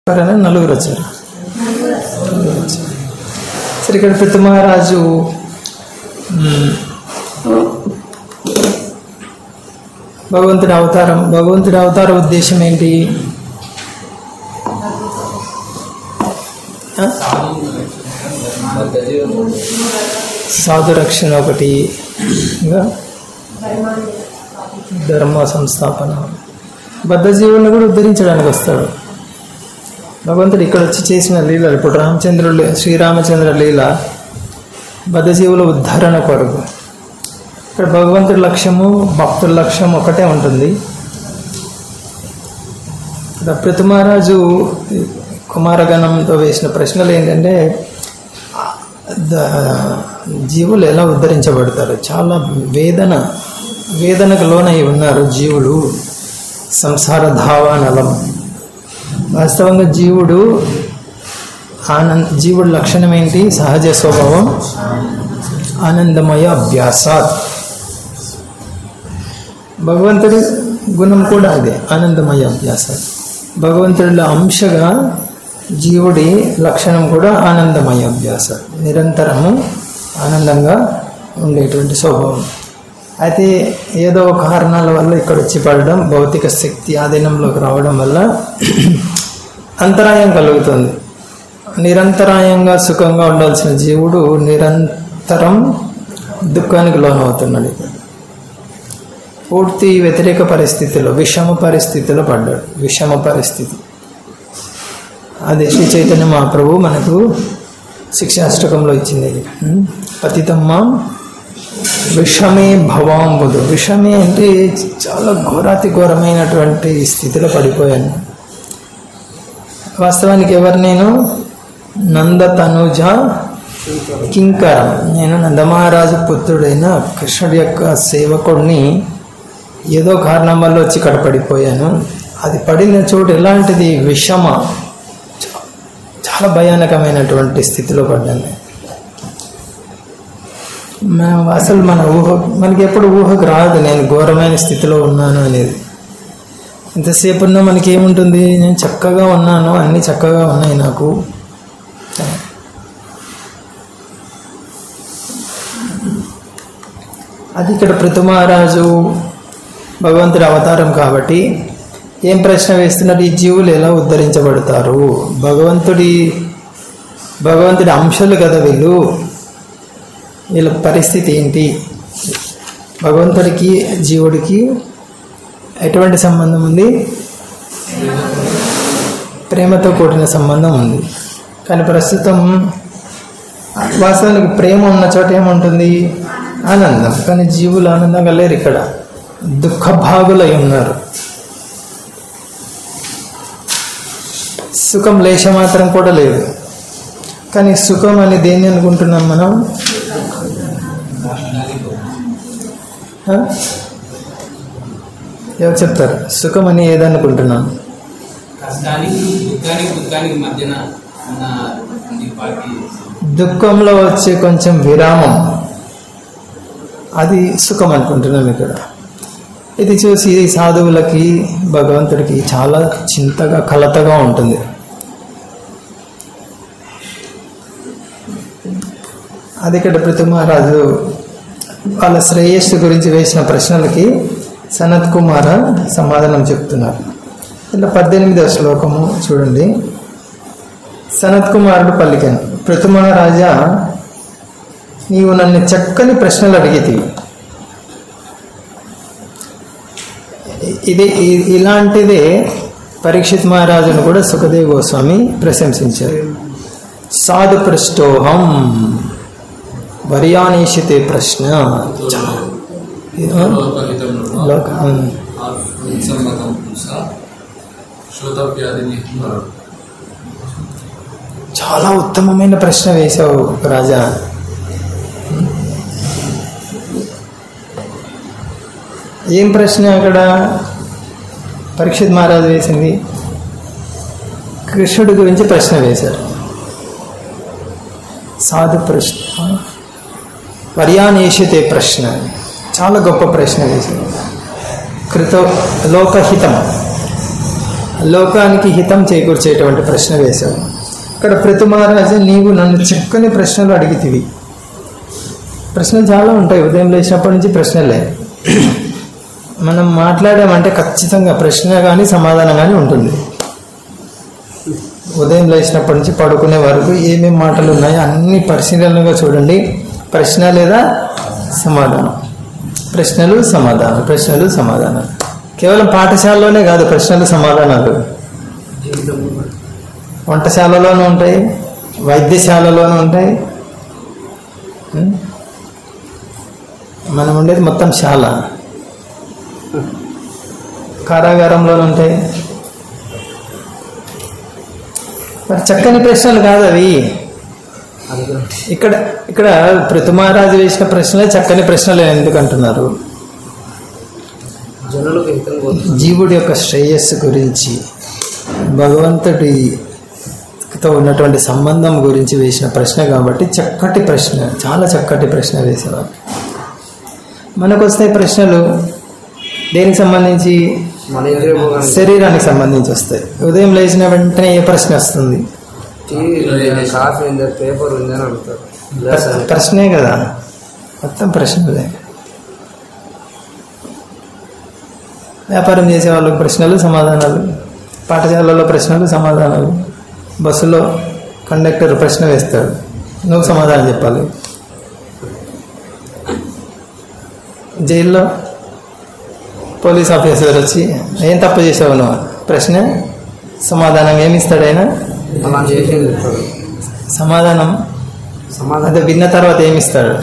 ఎవరైనా నలుగురు వచ్చారు నలుగురు వచ్చారు సరే ఇక్కడ పిత మహారాజు మ్, భగవంతుడి అవతారం భగవంతుడి అవతార ఉద్దేశం ఏంటి ఆ? సాధు రక్షణ ఒకటి ఇంకా ధర్మ సంస్థాపన బద్ధజీవులను కూడా ఉద్ధరించడానికి వస్తాడు భగవంతుడు ఇక్కడ వచ్చి చేసిన లీలలు ఇప్పుడు రామచంద్రుడు శ్రీరామచంద్ర లీల బద్ధజీవుల ఉద్ధరణ కొరకు ఇక్కడ భగవంతుడి లక్ష్యము భక్తుల లక్ష్యం ఒకటే ఉంటుంది ఇక్కడ ప్రతి మహారాజు కుమారగణంతో వేసిన ప్రశ్నలు ఏంటంటే ద- జీవులు ఎలా ఉద్ధరించబడతారు చాలా వేదన వేదనకు లోనై ఉన్నారు జీవులు సంసార ధావానలం వాస్తవంగా జీవుడు ఆనంద జీవుడి లక్షణం ఏంటి సహజ స్వభావం ఆనందమయ అభ్యాసాత్ భగవంతుడి గుణం కూడా అదే ఆనందమయ అభ్యాసాత్ భగవంతుడిలో అంశగా జీవుడి లక్షణం కూడా ఆనందమయ అభ్యాసం నిరంతరము ఆనందంగా ఉండేటువంటి స్వభావం అయితే ఏదో కారణాల వల్ల ఇక్కడ వచ్చి పడడం భౌతిక శక్తి ఆధీనంలోకి రావడం వల్ల అంతరాయం కలుగుతుంది నిరంతరాయంగా సుఖంగా ఉండాల్సిన జీవుడు నిరంతరం దుఃఖానికి లోనవుతున్నాడు ఇక్కడ పూర్తి వ్యతిరేక పరిస్థితిలో విషమ పరిస్థితిలో పడ్డాడు విషమ పరిస్థితి అదే శ్రీ చైతన్య మహాప్రభు మనకు శిక్షాష్టకంలో ఇచ్చింది ఇది. ఉం? పతితమ్మ విషమే భవాంబుదు విషమే అంటే చాలా ఘోరాతి ఘోరమైనటువంటి స్థితిలో పడిపోయాను వాస్తవానికి ఎవరు నేను నంద తనుజ కింకరం నేను నందమహారాజు పుత్రుడైన కృష్ణుడి యొక్క సేవకుడిని ఏదో కారణం వల్ల వచ్చి ఇక్కడ పడిపోయాను అది పడిన చోటు ఎలాంటిది విషమ చా- చాలా భయానకమైనటువంటి స్థితిలో పడ్డాను నేను. మనం అసలు మన ఊహ మనకి ఎప్పుడు ఊహకు రాదు నేను ఘోరమైన స్థితిలో ఉన్నాను అనేది ఎంతసేపు ఉన్నా మనకి ఏముంటుంది నేను చక్కగా ఉన్నాను అన్నీ చక్కగా ఉన్నాయి నాకు అది ఇక్కడ పృథు మహారాజు భగవంతుడి అవతారం కాబట్టి ఏం ప్రశ్న వేస్తున్నారు ఈ జీవులు ఎలా ఉద్ధరించబడతారు భగవంతుడి భగవంతుడి అంశాలు కదా వీళ్ళు వీళ్ళ పరిస్థితి ఏంటి భగవంతుడికి జీవుడికి ఎటువంటి సంబంధం ఉంది ప్రేమతో కూడిన సంబంధం ఉంది కానీ ప్రస్తుతం వాస్తవానికి ప్రేమ ఉన్న చోట ఏముంటుంది ఆనందం కానీ జీవులు ఆనందంగా లేరు ఇక్కడ దుఃఖ భాగులై ఉన్నారు సుఖం లేశ మాత్రం కూడా లేదు కానీ సుఖం అని దేన్ని అనుకుంటున్నాం మనం ఆ? ఎవరు చెప్తారు సుఖం అని ఏదనుకుంటున్నాం కష్టానికి దుఃఖానికి దుఃఖానికి మధ్యన ఉన్న ఈ పార్టీ దుఃఖంలో వచ్చే కొంచెం విరామం అది సుఖం అనుకుంటున్నాం ఇక్కడ ఇది చూసి సాధువులకి భగవంతుడికి చాలా చింతగా కలతగా ఉంటుంది అది ఇక్కడ పృథు మహారాజు వాళ్ళ శ్రేయస్సు గురించి వేసిన ప్రశ్నలకి సనత్ కుమార సమాధానం చెప్తున్నారు ఇలా పద్దెనిమిదవ శ్లోకము చూడండి సనత్ కుమారుడు పలికాను పృథు మహారాజా నీవు నన్ను చక్కని ప్రశ్నలు అడిగితివి ఇది ఇ- ఇలాంటిదే పరీక్షిత్ మహారాజును కూడా సుఖదేవ్ గోస్వామి ప్రశంసించారు సాధు పృష్టోహం వర్యానీషితే ప్రశ్న లోకహితంలో లోక- ఉమ్. సమ్మతం శ్రోతవ్యాధిని చాలా ఉత్తమమైన ప్రశ్న వేశావు రాజా ఏం ప్రశ్న అక్కడ పరీక్షిత్ మహారాజు వేసింది కృష్ణుడి గురించి ప్రశ్న వేశారు సాధు ప్రశ్న పర్యానేషితే ప్రశ్న చాలా గొప్ప ప్రశ్న వేసింది కృత లోకహితం లోకానికి హితం చేకూర్చేటువంటి ప్రశ్న వేశావు ఇక్కడ ప్రతి మహారాజు నీవు నన్ను చక్కని ప్రశ్నలు అడిగితివి ప్రశ్నలు చాలా ఉంటాయి ఉదయం లేచినప్పటి నుంచి ప్రశ్నలే మనం మాట్లాడామంటే ఖచ్చితంగా ప్రశ్న కానీ సమాధానం కానీ ఉంటుంది ఉదయం లేచినప్పటి నుంచి పడుకునే వరకు ఏమేమి మాటలు ఉన్నాయో అన్ని పరిశీలనగా చూడండి ప్రశ్న లేదా సమాధానం ప్రశ్నలు సమాధానం ప్రశ్నలు సమాధానం కేవలం పాఠశాలలోనే కాదు ప్రశ్నలు సమాధానాలు వంటశాలలోనూ ఉంటాయి వైద్యశాలలోనూ ఉంటాయి ఉం? మనం ఉండేది మొత్తం శాల కారాగారంలోనూ ఉంటాయి మరి చక్కని ప్రశ్నలు కాదు అవి ఇక్కడ ఇక్కడ పృథుమహారాజు వేసిన ప్రశ్నలే చక్కని ప్రశ్నలు ఎందుకు అంటున్నారు జనులకు హితం కోరుతుంది జీవుడి యొక్క శ్రేయస్సు గురించి భగవంతుడితో ఉన్నటువంటి సంబంధం గురించి వేసిన ప్రశ్న కాబట్టి చక్కటి ప్రశ్న చాలా చక్కటి ప్రశ్న వేసేవారు మనకు వస్తాయి ప్రశ్నలు దేనికి సంబంధించి మన ఇంద్రియ భోగానికి శరీరానికి సంబంధించి వస్తాయి ఉదయం లేచిన వెంటనే ఏ ప్రశ్న వస్తుంది టీ ఉందా, కాఫీ ఉందా పేపర్ ఉందా అని అడుగుతారు గ్లాస్ అని. ప్రశ్నే కదా మొత్తం ప్రశ్నలే వ్యాపారం చేసే వాళ్ళకి ప్రశ్నలు సమాధానాలు పాఠశాలలో ప్రశ్నలు సమాధానాలు బస్సులో కండక్టర్ ప్రశ్న వేస్తాడు నువ్వు సమాధానం చెప్పాలి జైల్లో పోలీస్ ఆఫీసర్ వచ్చి ఏం తప్పు చేసావు నువ్వు ప్రశ్న సమాధానం ఏమి ఇస్తాడు ఆయన అలా చేసేది చెప్తాడు సమాధానం సమాధానం అదే విన్న తర్వాత ఏమి ఇస్తాడు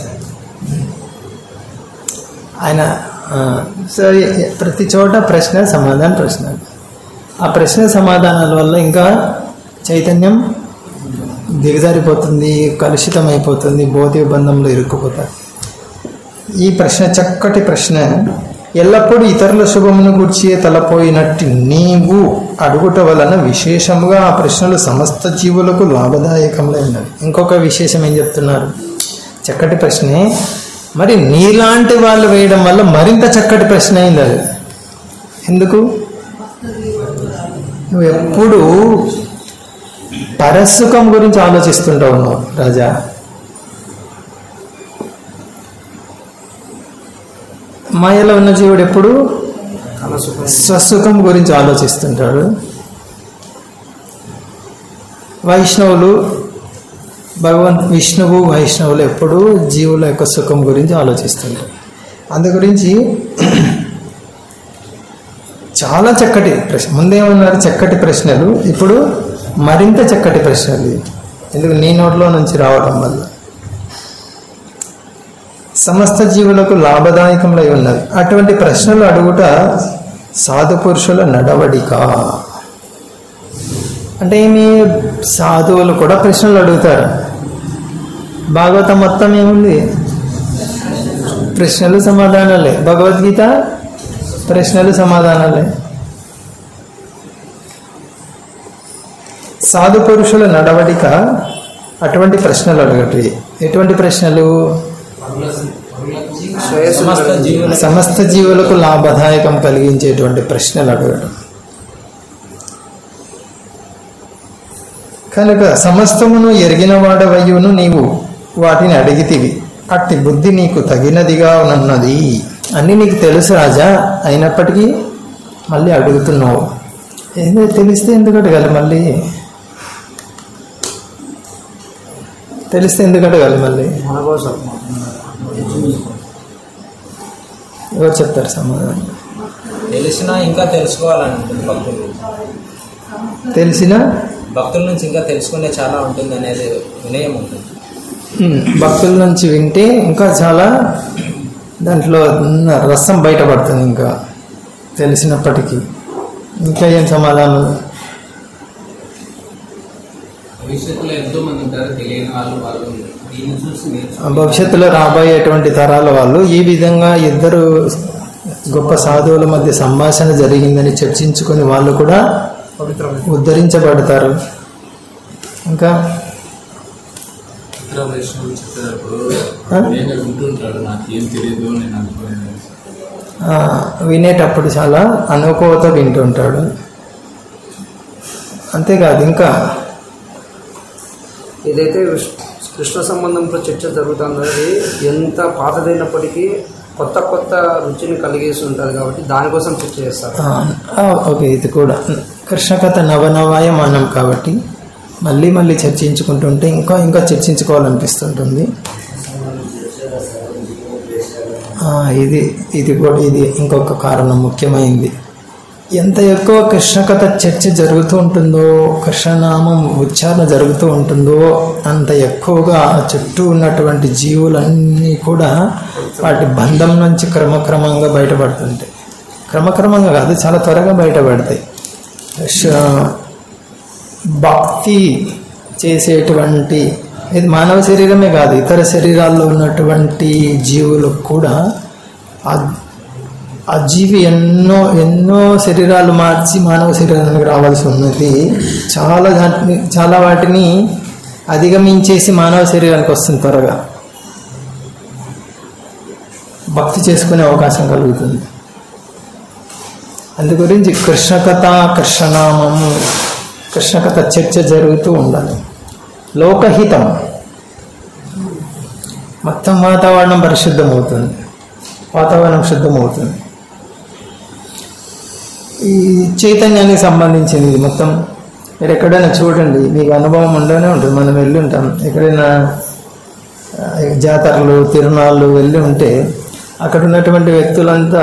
ఆయన ఆ, సో ఏ- ప్రతి చోట ప్రశ్న సమాధానం ప్రశ్న ఆ ప్రశ్న సమాధానాల వల్ల ఇంకా చైతన్యం దిగజారిపోతుంది కలుషితం అయిపోతుంది భౌతిక బంధంలో ఇరుక్కుపోతారు ఈ ప్రశ్న చక్కటి ప్రశ్న ఎల్లప్పుడూ ఇతరుల శుభమును గుర్చి తలపోయినట్టు నీవు అడుగుట వలన విశేషముగా ఆ ప్రశ్నలు సమస్త జీవులకు లాభదాయకంలో ఉన్నది ఇంకొక విశేషం ఏం చెప్తున్నారు చక్కటి ప్రశ్నే మరి నీలాంటి వాళ్ళు వేయడం వల్ల మరింత చక్కటి ప్రశ్న అయింది అది ఎందుకు నువ్వు ఎప్పుడు పరసుఖం గురించి ఆలోచిస్తుంటావు నువ్వు రాజా మాయలో ఉన్న జీవుడు ఎప్పుడు తన సుఖం స్వసుఖం గురించి ఆలోచిస్తుంటాడు వైష్ణవులు భగవంత్ విష్ణువు వైష్ణవులు ఎప్పుడూ జీవుల యొక్క సుఖం గురించి ఆలోచిస్తుంటారు అందు గురించి చాలా చక్కటి ప్రశ్న ముందేమన్నారు చక్కటి ప్రశ్నలు ఇప్పుడు మరింత చక్కటి ప్రశ్నలు ఎందుకు నీ నోట్లో నుంచి రావడం వల్ల సమస్త జీవులకు లాభదాయకంలో ఉన్నది అటువంటి ప్రశ్నలు అడుగుట సాధు పురుషుల నడవడిక అంటే ఏమి సాధువులు కూడా ప్రశ్నలు అడుగుతారు భాగవతం మొత్తం ఏముంది ప్రశ్నలు సమాధానాలే భగవద్గీత ప్రశ్నలు సమాధానాలే సాధు పురుషుల నడవడిక అటువంటి ప్రశ్నలు అడగటి ఎటువంటి ప్రశ్నలు శ్రేయస్సు సమస్త జీవుల సమస్త జీవులకు లాభదాయకం కలిగించేటువంటి ప్రశ్నలు అడగడం కనుక సమస్తమును ఎరిగిన వాడవయ్యును నీవు వాటిని అడిగితివి అట్టి బుద్ధి నీకు తగినదిగా ఉన్నది అన్ని నీకు తెలుసు రాజా అయినప్పటికీ మళ్ళీ అడుగుతున్నావు ఏదో తెలిస్తే ఎందుకు అడగాలి మళ్ళీ తెలిస్తే ఎందుకు అడగాలి మళ్ళీ మన కోసం ఎవరు చెప్తారు సమాధానం తెలిసినా ఇంకా తెలుసుకోవాలని ఉంటుంది భక్తులు తెలిసిన భక్తుల నుంచి ఇంకా తెలుసుకునే చాలా ఉంటుంది అనేది వినయం ఉంటుంది ఉమ్, భక్తుల నుంచి వింటే ఇంకా చాలా దాంట్లో ఉన్న రసం బయటపడుతుంది ఇంకా తెలిసినప్పటికీ ఇంకా ఏం సమాధానం భవిష్యత్తులో ఎంతో మంది ఉంటారు తెలియని వాళ్ళు వాళ్ళు దీన్ని చూసి నేర్చుకో భవిష్యత్తులో రాబోయేటువంటి తరాల వాళ్ళు ఈ విధంగా ఇద్దరు గొప్ప సాధువుల మధ్య సంభాషణ జరిగిందని చర్చించుకొని వాళ్ళు కూడా ఉద్ధరించబడతారు ఇంకా ఇతర వైష్ణవులు చెప్పేటప్పుడు ఆ? నేను వింటుంటాడు నాకు ఏం తెలియదు నేను అనుకోలేదు ఆ, వినేటప్పుడు చాలా అనుకోవతో వింటుంటాడు అంతేకాదు ఇంకా ఏదైతే విష్- కృష్ణ సంబంధంతో చర్చ జరుగుతున్నది ఎంత పాతదైనప్పటికీ కొత్త కొత్త రుచిని కలిగేసి ఉంటుంది కాబట్టి దానికోసం చర్చ చేస్తారు ఆ, ఆ, ఓకే ఇది కూడా కృష్ణ కథ నవనవాయమానం కాబట్టి మళ్ళీ మళ్ళీ చర్చించుకుంటుంటే ఇంకా ఇంకా చర్చించుకోవాలనిపిస్తుంటుంది ఆ, ఇది ఇది కూడా ఇది ఇంకొక కారణం ముఖ్యమైనది ఎంత ఎక్కువ కృష్ణ కథ చర్చ జరుగుతూ ఉంటుందో కృష్ణనామం ఉచ్చారణ జరుగుతూ ఉంటుందో అంత ఎక్కువగా ఆ చుట్టూ ఉన్నటువంటి జీవులన్నీ కూడా వాటి బంధం నుంచి క్రమక్రమంగా బయటపడుతుంటాయి క్రమక్రమంగా కాదు చాలా త్వరగా బయటపడతాయి శ- భక్తి చేసేటువంటి ఇది మానవ శరీరమే కాదు ఇతర శరీరాల్లో ఉన్నటువంటి జీవులకు కూడా ఆ- ఆ జీవి ఎన్నో ఎన్నో శరీరాలు మార్చి మానవ శరీరానికి రావాల్సి ఉన్నది చాలా దాటిని చాలా వాటిని అధిగమించేసి మానవ శరీరానికి వస్తుంది త్వరగా భక్తి చేసుకునే అవకాశం కలుగుతుంది అందు గురించి కృష్ణ కథ కృష్ణనామము కృష్ణ కథ చర్చ జరుగుతూ ఉండాలి లోకహితం మొత్తం వాతావరణం పరిశుద్ధమవుతుంది వాతావరణం శుద్ధమవుతుంది ఈ చైతన్యానికి సంబంధించింది ఇది మొత్తం మీరు ఎక్కడైనా చూడండి మీకు అనుభవం ఉండనే ఉంటుంది మనం వెళ్ళి ఉంటాం ఎక్కడైనా ఆ, జాతరలు తిరునాళ్ళు వెళ్ళి ఉంటే అక్కడ ఉన్నటువంటి వ్యక్తులంతా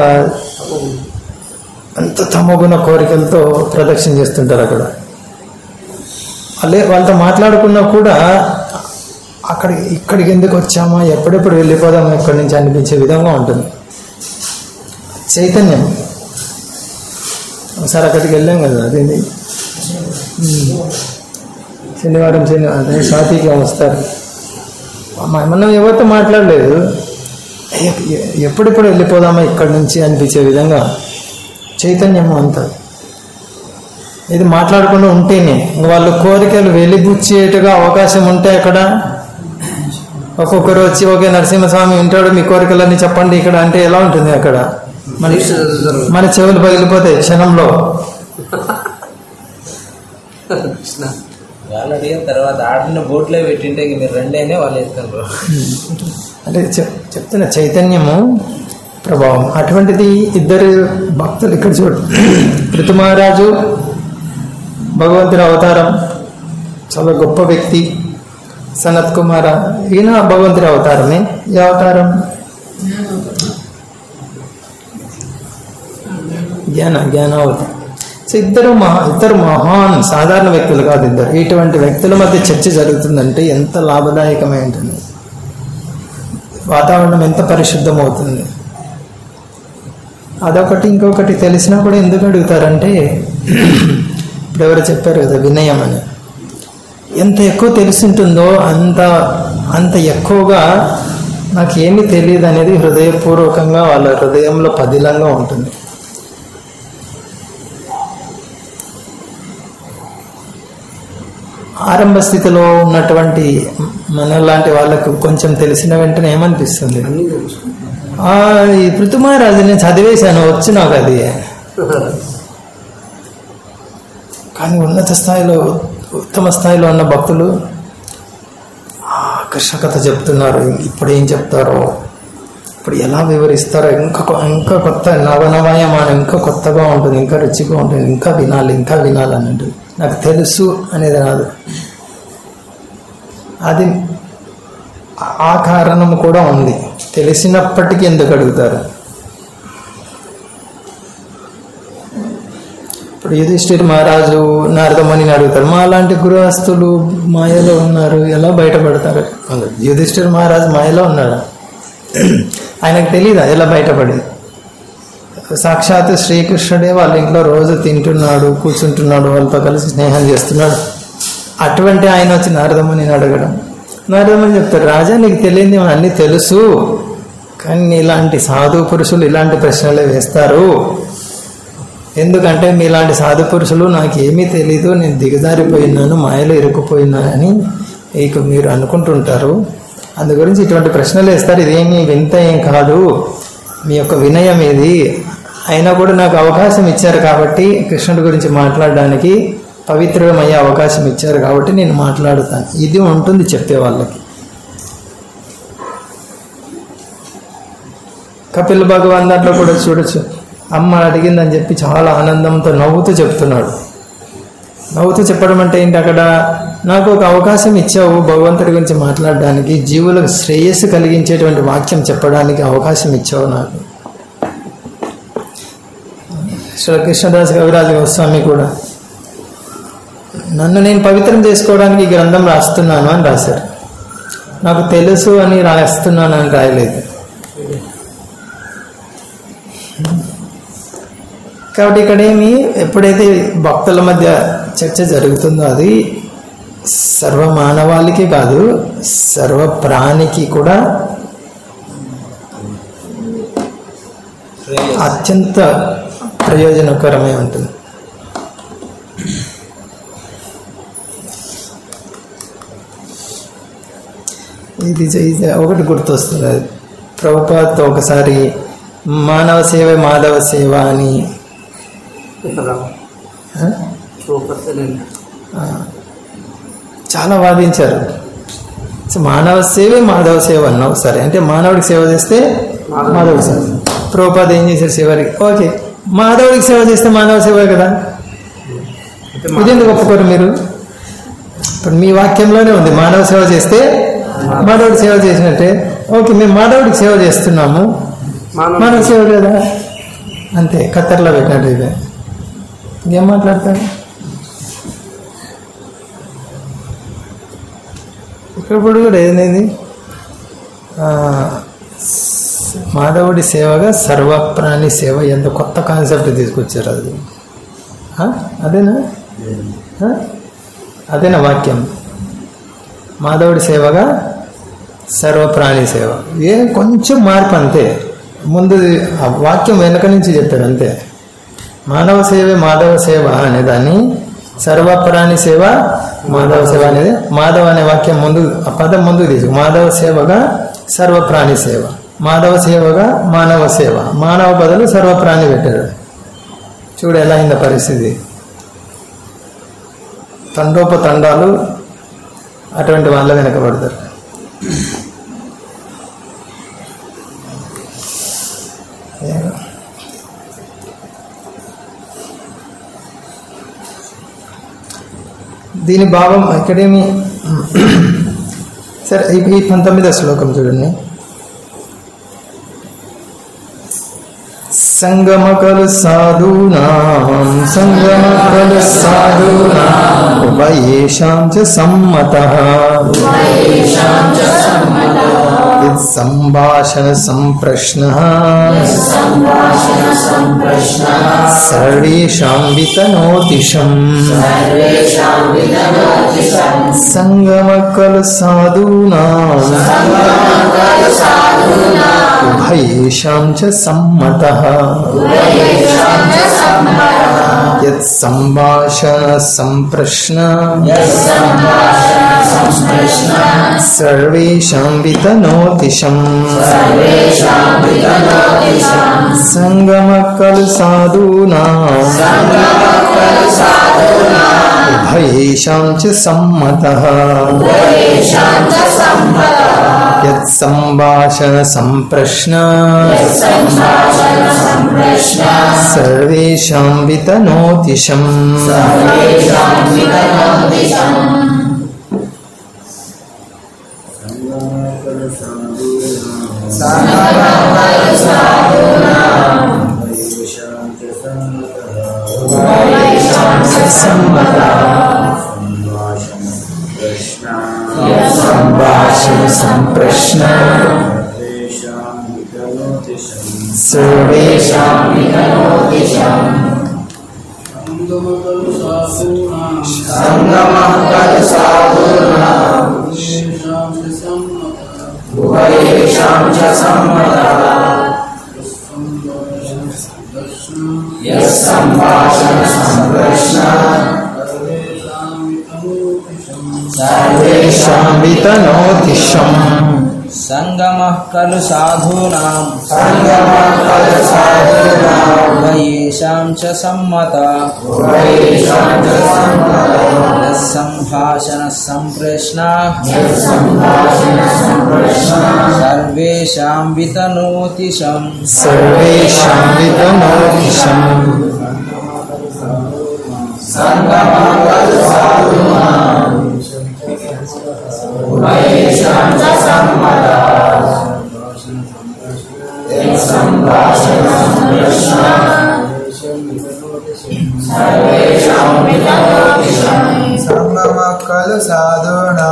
అంత తమగుణ కోరికలతో ప్రదక్షిణ చేస్తుంటారు అక్కడ అలే వాళ్ళతో మాట్లాడుకున్నా కూడా అక్కడ ఇక్కడికి ఎందుకు వచ్చామా ఎప్పుడెప్పుడు వెళ్ళిపోదామా ఇక్కడి నుంచి అనిపించే విధంగా ఉంటుంది చైతన్యం ఒకసారి అక్కడికి వెళ్ళాం కదా అదేంటి ఉమ్. శనివారం శని అదే స్వాతికి వస్తారు మ- మనం ఎవరితో మాట్లాడలేదు ఎ- ఎ- ఎప్పుడెప్పుడు వెళ్ళిపోదామా ఇక్కడి నుంచి అనిపించే విధంగా చైతన్యము అంత ఇది మాట్లాడకుండా ఉంటేనే ఇంక వాళ్ళ కోరికలు వెలిబుచ్చేట్టుగా అవకాశం ఉంటే అక్కడ ఒక్కొక్కరు వచ్చి ఓకే నరసింహస్వామి వింటాడు మీ కోరికలన్నీ చెప్పండి ఇక్కడ అంటే ఎలా ఉంటుంది అక్కడ మన దీక్ష జరుగుతుంది. మన చెవులు పగిలిపోతాయి క్షణంలో కృష్ణ వాళ్ళు అడిగిన తర్వాత ఆడిన బోట్లో పెట్టింటే ఇంక మీరు రెండేనే వాళ్ళు ఎత్తున్నారు అంటే చెప్ చెప్తున్న చైతన్యము ప్రభావం అటువంటిది ఇద్దరు భక్తులు ఇక్కడ చూడు ఋతు మహారాజు భగవంతుని అవతారం చాలా గొప్ప వ్యక్తి సనత్ కుమార ఈయన భగవంతుని అవతారమే ఈ అవతారం జ్ఞాన జ్ఞానావతారం సో ఇద్దరు మహా ఇద్దరు మహాన్ సాధారణ వ్యక్తులు కాదు ఇద్దరు ఇటువంటి వ్యక్తుల మధ్య చర్చ జరుగుతుందంటే ఎంత లాభదాయకమై ఉంటుంది వాతావరణం ఎంత పరిశుద్ధమవుతుంది అదొకటి ఇంకొకటి తెలిసినా కూడా ఎందుకు అడుగుతారంటే ఇప్పుడు ఎవరు చెప్పారు కదా వినయం అని ఎంత ఎక్కువ తెలుసుంటుందో అంత అంత ఎక్కువగా నాకు ఏమీ తెలియదు అనేది హృదయపూర్వకంగా వాళ్ళ హృదయంలో పదిలంగా ఉంటుంది ఆరంభ స్థితిలో ఉన్నటువంటి మనలాంటి వాళ్ళకు కొంచెం తెలిసిన వెంటనే ఏమనిపిస్తుంది అన్నీ తెలుసు ఆ, ఈ పృథుమహారాజు నేను చదివేశాను వచ్చు నాకు అది కానీ ఉన్నత స్థాయిలో ఉత్తమ స్థాయిలో ఉన్న భక్తులు ఆ, కృష్ణ కథ చెప్తున్నారు ఇప్పుడు ఏం చెప్తారో ఇప్పుడు ఎలా వివరిస్తారో ఇంకా కొ- ఇంకా కొత్త నవనవయమానం ఇంకా కొత్తగా ఉంటుంది ఇంకా రుచిగా ఉంటుంది ఇంకా వినాలి ఇంకా వినాలి అన్నట్టు నాకు తెలుసు అనేది రాదు అది ఆ కారణం కూడా ఉంది తెలిసినప్పటికీ ఎందుకు అడుగుతారు ఇప్పుడు యుధిష్ఠిర్ మహారాజు నారదమణిని అడుగుతారు మా లాంటి గృహస్థులు మాయలో ఉన్నారు ఎలా బయటపడతారు యుధిష్ఠిర్ మహారాజు మాయలో ఉన్నాడు ఆయనకు తెలియదా ఎలా బయటపడి సాక్షాత్ శ్రీకృష్ణుడే వాళ్ళ ఇంట్లో రోజు తింటున్నాడు కూర్చుంటున్నాడు వాళ్ళతో కలిసి స్నేహం చేస్తున్నాడు అటువంటి ఆయన వచ్చి నారదమ్మని అడగడం నారదమ్మని చెప్తారు రాజా నీకు తెలియని అన్నీ తెలుసు కానీ ఇలాంటి సాధు పురుషులు ఇలాంటి ప్రశ్నలే వేస్తారు ఎందుకంటే మీలాంటి సాధు పురుషులు నాకు ఏమీ తెలీదు నేను దిగజారిపోయినాను మాయలో ఇరుక్కుపోయినానని ఇక మీరు అనుకుంటుంటారు అందు గురించి ఇటువంటి ప్రశ్నలు వేస్తారు ఇదేమీ వింత ఏం కాదు మీ యొక్క వినయం ఇది అయినా కూడా నాకు అవకాశం ఇచ్చారు కాబట్టి కృష్ణుడి గురించి మాట్లాడడానికి పవిత్రమయ్యే అవకాశం ఇచ్చారు కాబట్టి నేను మాట్లాడుతాను ఇది ఉంటుంది చెప్పే వాళ్ళకి కపిల్ భగవాన్ దాంట్లో కూడా చూడొచ్చు అమ్మ అడిగిందని చెప్పి చాలా ఆనందంతో నవ్వుతూ చెప్తున్నాడు నవ్వుతూ చెప్పడం అంటే ఏంటి అక్కడ నాకు ఒక అవకాశం ఇచ్చావు భగవంతుడి గురించి మాట్లాడడానికి జీవులకు శ్రేయస్సు కలిగించేటువంటి వాక్యం చెప్పడానికి అవకాశం ఇచ్చావు నాకు శ్రీ కృష్ణదాస్ కవిరాజు గోస్వామి కూడా నన్ను నేను పవిత్రం చేసుకోవడానికి ఈ గ్రంథం రాస్తున్నాను అని రాశారు నాకు తెలుసు అని రాస్తున్నాను అని రాయలేదు కాబట్టి ఇక్కడ ఏమి ఎప్పుడైతే భక్తుల మధ్య చర్చ జరుగుతుందో అది సర్వ మానవాళికి కాదు సర్వ ప్రాణికి కూడా అత్యంత ప్రయోజనకరమై ఉంటుంది ఇది ఇది ఒకటి గుర్తొస్తుంది అది ప్రభుపాద్ ఒకసారి మానవ సేవ మాధవ సేవ అని ఆ? ఆ, చాలా వాదించారు సో మానవ సేవే మాధవ సేవ అన్నావు సరే అంటే మానవుడికి సేవ చేస్తే మాధవ సేవ ప్రభుపాద ఏం చేశారు సేవకి ఓకే మాధవుడికి సేవ చేస్తే మానవ సేవ కదా ఇది ఎందుకు ఒప్పుకోరు మీరు ఇప్పుడు మీ వాక్యంలోనే ఉంది మానవ సేవ చేస్తే మాధవుడికి సేవ చేసినట్టే ఓకే మేము మాధవుడికి సేవ చేస్తున్నాము మానవ సేవ కదా అంతే ఖత్తర్లో పెట్టినట్టు ఇదే ఇంకేం మాట్లాడతారు ఇక్కడ కూడా ఏదైంది ఆ, స- మాధవుడి సేవగా సర్వప్రాణి సేవ ఎంత కొత్త కాన్సెప్ట్ తీసుకొచ్చారు అది ఆ? అదేనా ఆ? అదేనా వాక్యం మాధవుడి సేవగా సర్వప్రాణి సేవ ఏ కొంచెం మార్పు అంతే ముందు ఆ వాక్యం వెనక నుంచి చెప్పాడు అంతే మానవ సేవే మాధవ సేవ అనేదాన్ని సర్వప్రాణి సేవ మాధవ సేవ అనేది మాధవ అనే వాక్యం ముందు ఆ పదం ముందు తీసుకు మాధవ సేవగా సర్వప్రాణి సేవ మాధవ సేవగా మానవ సేవ మానవ బదులు సర్వప్రాణి పెట్టాడు చూడు ఎలా అయింది పరిస్థితి తండోపతండాలు అటువంటి వాళ్ళ వెనకబడతారు ఏమో. దీని భావం ఇక్కడేమి సరే ఈ ఈ పంతొమ్మిదో శ్లోకం చూడండి సంగమ కలు సాధూనాం సంగమ కలు సాధూనా ఉభయేషాం చ సమ్మత సంభాషణ సంప్రశ్న సర్వేషాం వితనోతిషం సంగమ కలు సాధూనాం ఉభయేషాం చ సమ్మతః యత్ సంభాషణ సంప్రశ్న సర్వేషాం వితనోతిషం సంగమ కలు సాధూనాం ఉభయేషాం చ సమ్మతః యత్ సంభాషణ సంప్రశ్న సర్వేషాం వితనోతిషం సంభాషణ సంప్రశ్న సర్వేషాం సర్వేషాం వితనోతిషం సంగమః ఖలు సాధూనాం ఉభయేషాం చ సమ్మత సంభాషణ సంప్రశ్న సర్వేషాం వితనోతిశం సర్వేషాం వితనోతిషం సంగమక్కలు సాధునా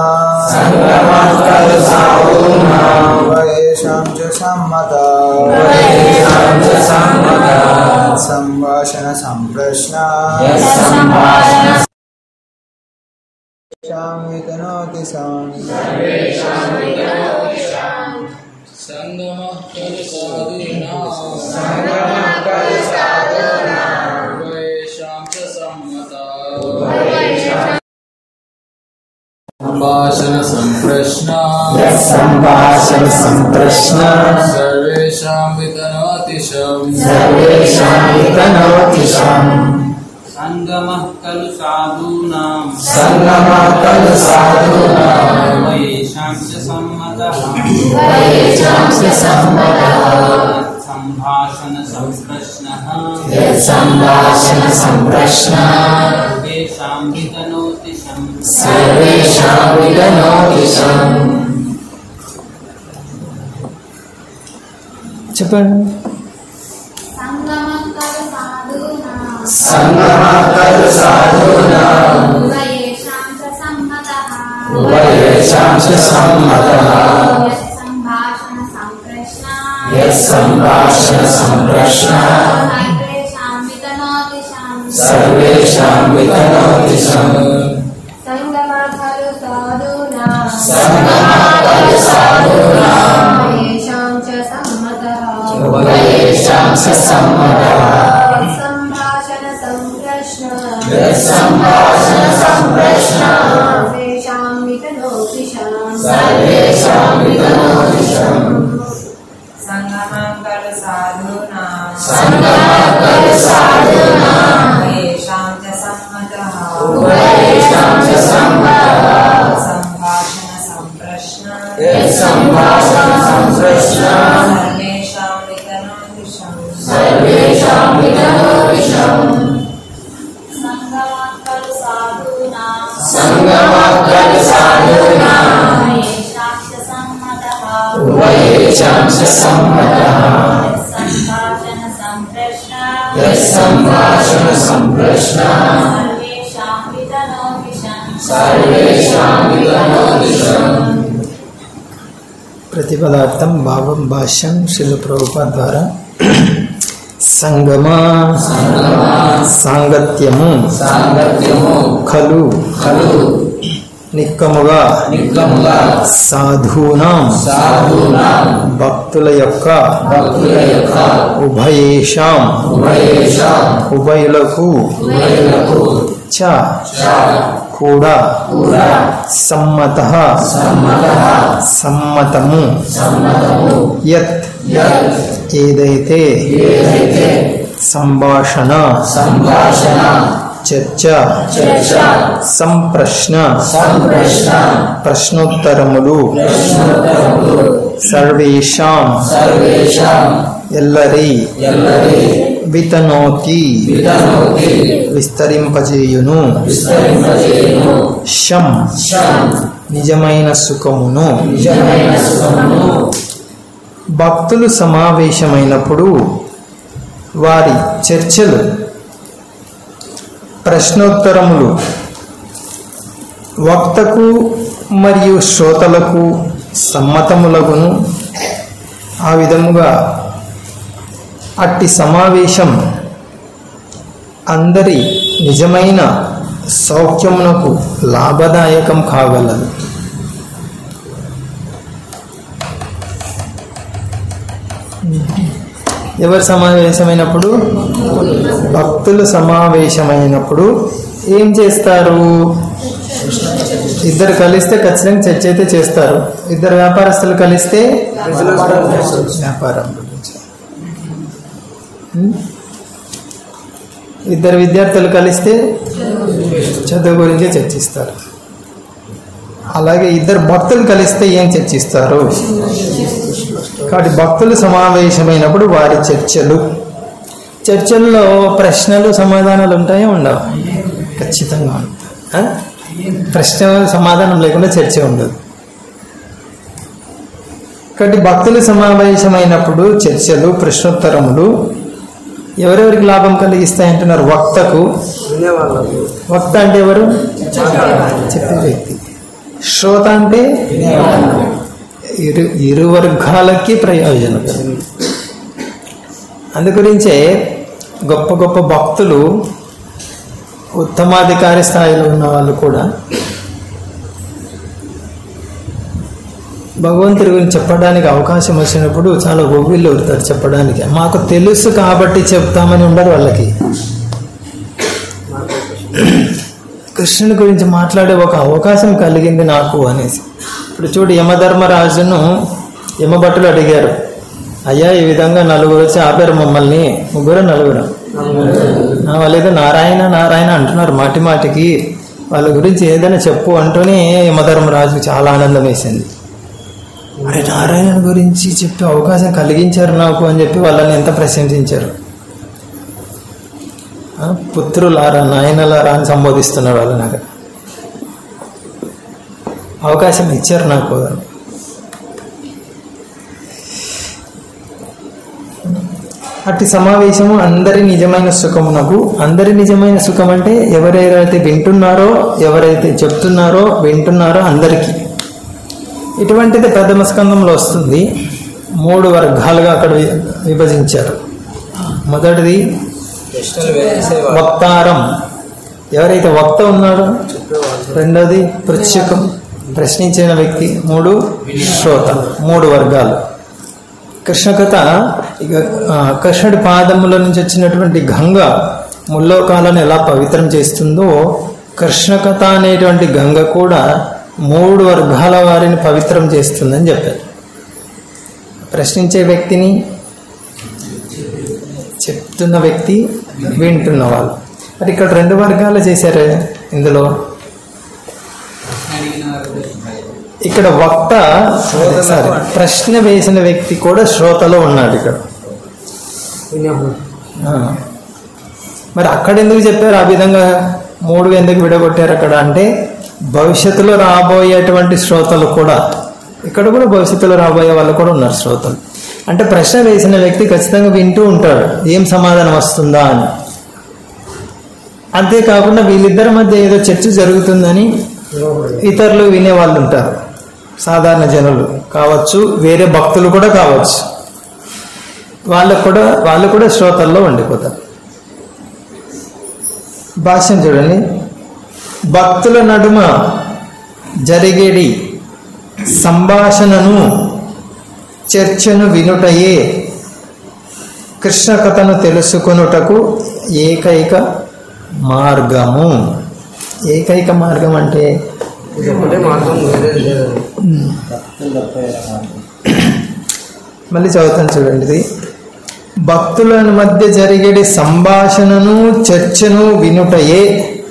ఉభయేషాం చ సమ్మత సంభాషణ సంప్రశ్న వితనోతి సం సంగమః ఖలు సాధూనాం ఉభయేషాం చ సమ్మతా సంభాషణ సంప్రశ్న సంభాషణ సంప్రశ్న సర్వేషాం వితనోతిశం సర్వేషాం వితనోతిషం సంగమః ఖలు సాధూనాం సంగమకలు సాధునా ఉభయేషాం చ సమ్మతః సంభాషణ సంప్రశ్నః సంభాషణ సంప్రశ్న సర్వేషాం వితనోతిశం సర్వేషాం వితనోతిషం చెప్పండి సంగమంకలు సాధూనా సంగమకలు సాధునా ఉభయేషాం చ సమ్మతః ఉభయేషాం చ సమ్మతః సంభాషణ సంప్రశ్న సంభాషణ సంప్రశ్న సర్వేషాం వితనోతిషాం సర్వేషాం వితనోతిషం సంగమకలు సాధూనా సంగమకలు సాధునా ఉభయేషాం చ సమ్మతః ఉభయేషాం చ సమ్మతః సంభాషణ సంప్రశ్న సంభాషణ సంప్రశ్న సర్వేషాం వితనోతిషాం సర్వేషాం వితనోతిషం సంగమంకలు సాధూనా సంగమకలు సాధునా ఉభయేషాం చ సమ్మతః ఉభయేషాం చ సమ్మతః సంభాషణ సంప్రశ్న సంభాషణ సంప్రశ్న సర్వేషాం వితనోతిషం సర్వేషాం వితనోతిషం సంగమంకలు సాధూనా సంగమకలు సాధునా ఉభయేషాం చ సమ్మతః ఉభయేషాం చ సమ్మతః సంభాషణ సంప్రశ్న సంభాషణ సంప్రశ్న సర్వేషాం వితనోతిషాం సర్వేషాం వితనోతిషం ప్రతిపదార్థం భావం భాష్యం శిల ప్రభుపా ద్వారా సంగమ సాంగత్యము సాంగత్యము ఖలు ఖలు నిక్కముగా నిక్కముగా సాధూనాం సాధూనాం భక్తుల యొక్క భక్తుల యొక్క ఉభయేషాం ఉభయేషాం ఉభయులకు ఉభయులకు చ కూడా కూడా సమ్మత సమ్మతః సమ్మతము సమ్మతము యత్ యత్ ఏదైతే ఏదైతే సంభాషణ సంభాషణ చర్చ చర్చ సంప్రశ్న సంప్రశ్న ప్రశ్నోత్తరములు ప్రశ్నోత్తరములు సర్వేషాం సర్వేషాం ఎల్లరి ఎల్లరి వితనోతి వితనోతి విస్తరింపజేయును విస్తరింపజేయును శం శం నిజమైన సుఖమును నిజమైన సుఖమును భక్తులు సమావేశమైనప్పుడు వారి చర్చలు ప్రశ్నోత్తరములు వక్తకు మరియు శ్రోతలకు సమ్మతములగును ఆ విధముగా అట్టి సమావేశం అందరి నిజమైన సౌఖ్యమునకు లాభదాయకం కాగలదు ఎవరు సమావేశమైనప్పుడు భక్తులు సమావేశమైనప్పుడు ఏం చేస్తారు ఇద్దరు కలిస్తే ఖచ్చితంగా చర్చ అయితే చేస్తారు ఇద్దరు వ్యాపారస్తులు కలిస్తే వ్యాపారం గురించి ఉం? ఇద్దరు విద్యార్థులు కలిస్తే చదువు గురించి చర్చిస్తారు అలాగే ఇద్దరు భక్తులు కలిస్తే ఏం చర్చిస్తారు కాబట్టి భక్తులు సమావేశమైనప్పుడు వారి చర్చలు చర్చల్లో ప్రశ్నలు సమాధానాలు ఉంటాయో ఉండవు ఖచ్చితంగా ఉంటాయి ఆ? ప్రశ్న సమాధానం లేకుండా చర్చ ఉండదు కాబట్టి భక్తులు సమావేశమైనప్పుడు చర్చలు ప్రశ్నోత్తరములు ఎవరెవరికి లాభం కలిగిస్తాయంటున్నారు వక్తకు వినేవాళ్ళకు వక్త అంటే ఎవరు చెప్పే వ్యక్తి శ్రోత అంటే ఇరు ఇరు వర్గాలకి ప్రయోజనం అందుగురించే గొప్ప గొప్ప భక్తులు ఉత్తమాధికారి స్థాయిలో ఉన్న వాళ్ళు కూడా భగవంతుడి గురించి చెప్పడానికి అవకాశం వచ్చినప్పుడు చాలా ఒవ్విళ్ళు అవుతారు చెప్పడానికి మాకు తెలుసు కాబట్టి చెప్తామని ఉండరు వాళ్ళకి కృష్ణుని గురించి మాట్లాడే ఒక అవకాశం కలిగింది నాకు అనేసి ఇప్పుడు చూడు యమధర్మరాజును యమభట్టులు అడిగారు అయ్యా ఈ విధంగా నలుగురు వచ్చి ఆపారు మమ్మల్ని ముగ్గురు నలుగురు నా వాళ్ళేదో నారాయణ నారాయణ అంటున్నారు మాటి మాటికి వాళ్ళ గురించి ఏదైనా చెప్పు అంటూనే యమధర్మరాజుకు చాలా ఆనందం వేసింది అరే నారాయణ గురించి చెప్పే అవకాశం కలిగించారు నాకు అని చెప్పి వాళ్ళని ఎంత ప్రశంసించారు ఆ, పుత్రులారా నాయనలారా అని సంబోధిస్తున్నారు వాళ్ళు నాకు అవకాశం ఇచ్చారు నాకు అట్టి సమావేశము అందరి నిజమైన సుఖమునకు అందరి నిజమైన సుఖం అంటే ఎవరెవరైతే వింటున్నారో ఎవరైతే చెప్తున్నారో వింటున్నారో అందరికీ ఇటువంటిది ప్రథమ స్కందంలో వస్తుంది మూడు వర్గాలుగా అక్కడ వి- విభజించారు మొదటిది ప్రశ్నలు వేసే వక్తారం ఎవరైతే వక్త ఉన్నాడో రెండోది పృచ్ఛకం ప్రశ్నించిన వ్యక్తి మూడు శ్రోత మూడు వర్గాలు కృష్ణ కథ ఇక ఆ, కృష్ణుడి పాదముల నుంచి వచ్చినటువంటి గంగ ముల్లోకాలను ఎలా పవిత్రం చేస్తుందో కృష్ణ కథ అనేటువంటి గంగ కూడా మూడు వర్గాల వారిని పవిత్రం చేస్తుందని చెప్పారు ప్రశ్నించే వ్యక్తిని చెప్తున్న వ్యక్తి వింటున్న వాళ్ళు మరి ఇక్కడ రెండు వర్గాలు చేశారు ఇందులో అడిగిన వారు ఇక్కడ వక్త సారీ ప్రశ్న వేసిన వ్యక్తి కూడా శ్రోతలో ఉన్నాడు ఇక్కడ వినేవాళ్ళు ఆ. మరి అక్కడ ఎందుకు చెప్పారు ఆ విధంగా మూడు ఎందుకు విడగొట్టారు అక్కడ అంటే భవిష్యత్తులో రాబోయేటువంటి శ్రోతలు కూడా ఇక్కడ కూడా భవిష్యత్తులో రాబోయే వాళ్ళు కూడా ఉన్నారు శ్రోతలు అంటే ప్రశ్న వేసిన వ్యక్తి ఖచ్చితంగా వింటూ ఉంటాడు ఏం సమాధానం వస్తుందా అని అంతేకాకుండా వీళ్ళిద్దరి మధ్య ఏదో చర్చ జరుగుతుందని ఇతరులు వినే వాళ్ళు ఉంటారు సాధారణ జనులు కావచ్చు వేరే భక్తులు కూడా కావచ్చు వాళ్ళకు కూడా వాళ్ళు కూడా శ్రోతల్లో ఉండిపోతారు భాష్యం చూడండి భక్తుల నడుమ జరిగేడి సంభాషణను చర్చను వినుటయే కృష్ణ కథను తెలుసుకొనుటకు ఏకైక మార్గము ఏకైక మార్గం అంటే ఇది ఒకటే మార్గం వేరేది లేదు మళ్ళీ చదువుతాను చూడండి ఇది భక్తుల మధ్య జరిగేది సంభాషణను చర్చను వినుటయే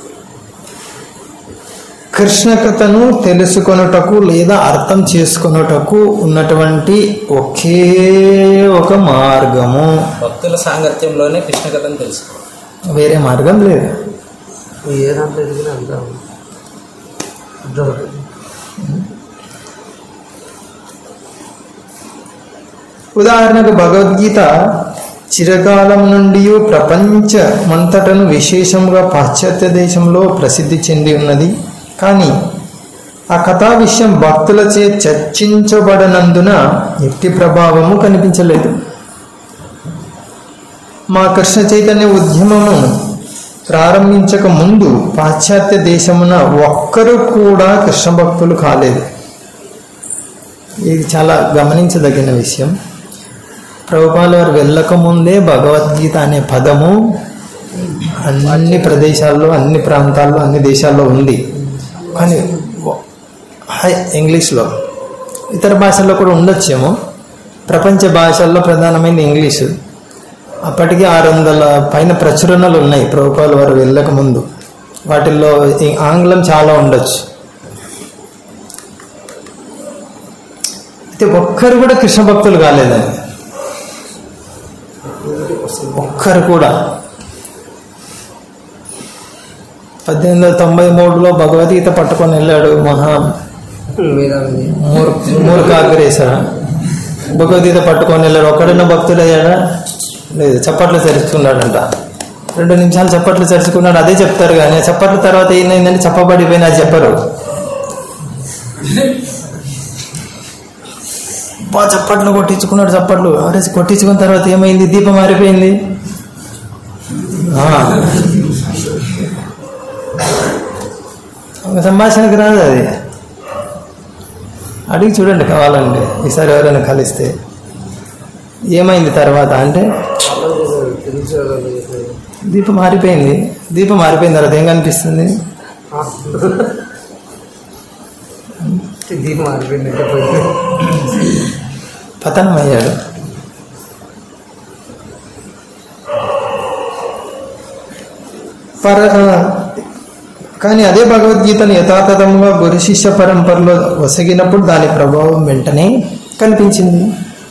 కృష్ణ కథను తెలుసుకొనుటకు లేదా అర్థం చేసుకొనుటకు ఉన్నటువంటి ఒకే ఒక మార్గము భక్తుల సాంగత్యంలోనే కృష్ణ కథను తెలుసుకో వేరే మార్గం లేదు ఏ దాంట్లో ఎదిగినా అంతా అర్థమవుతుంది ఉదాహరణకు భగవద్గీత చిరకాలం నుండి ప్రపంచమంతటను విశేషంగా పాశ్చాత్య దేశంలో ప్రసిద్ధి చెంది ఉన్నది కానీ ఆ కథా విషయం భక్తులచే చర్చించబడనందున ఎట్టి ప్రభావము కనిపించలేదు మా కృష్ణ చైతన్య ఉద్యమము ప్రారంభించక ముందు పాశ్చాత్య దేశమున ఒక్కరు కూడా కృష్ణ భక్తులు కాలేదు ఇది చాలా గమనించదగిన విషయం ప్రభుపాల వారు వెళ్ళక ముందే భగవద్గీత అనే పదము అన్ని ప్రదేశాల్లో అన్ని ప్రాంతాల్లో అన్ని దేశాల్లో ఉంది కానీ హై ఇంగ్లీష్లో ఇతర భాషల్లో కూడా ఉండొచ్చేమో ప్రపంచ భాషల్లో ప్రధానమైనది ఇంగ్లీషు అప్పటికి ఆరు వందల పైన ప్రచురణలు ఉన్నాయి ప్రభుపాలు వారు వెళ్ళక ముందు వాటిల్లో ఈ ఆంగ్లం చాలా ఉండొచ్చు అయితే ఒక్కరు కూడా కృష్ణ భక్తులు కాలేదని ఒక్కరు కూడా పద్దెనిమిది వందల తొంభై మూడులో భగవద్గీత పట్టుకొని వెళ్ళాడు మహా వేదాంతి మూర్ మూర్ఖాగ్రేసర భగవద్గీత పట్టుకొని వెళ్ళాడు ఒక్కడన్నా భక్తుడయ్యాడా లేదు చప్పట్లు తెరుచుకున్నాడంట రెండు నిమిషాలు చప్పట్లు తెరుచుకున్నాడు అదే చెప్తారు కానీ చప్పట్ల తర్వాత ఏమైందంటే చెప్పబడిపోయినా అది చెప్పరు బా చప్పట్లు కొట్టించుకున్నాడు చప్పట్లు అరే కొట్టించుకున్న తర్వాత ఏమైంది దీపం మారిపోయింది ఆ. ఒక సంభాషణకు రాదు అది అడిగి చూడండి కావాలంటే ఈసారి ఎవరైనా కలిస్తే ఏమైంది తర్వాత అంటే తెలుసు కదా మీకు. దీపం మారిపోయింది దీపం మారిపోయిన తర్వాత ఏం కనిపిస్తుంది ఆ. దీపం ఆరిపోయిందంటే పోయింది పతనం అయ్యాడు పర కానీ అదే భగవద్గీతను యథాతథంగా గురు శిష్య పరంపరలో వసగినప్పుడు దాని ప్రభావం వెంటనే కనిపించింది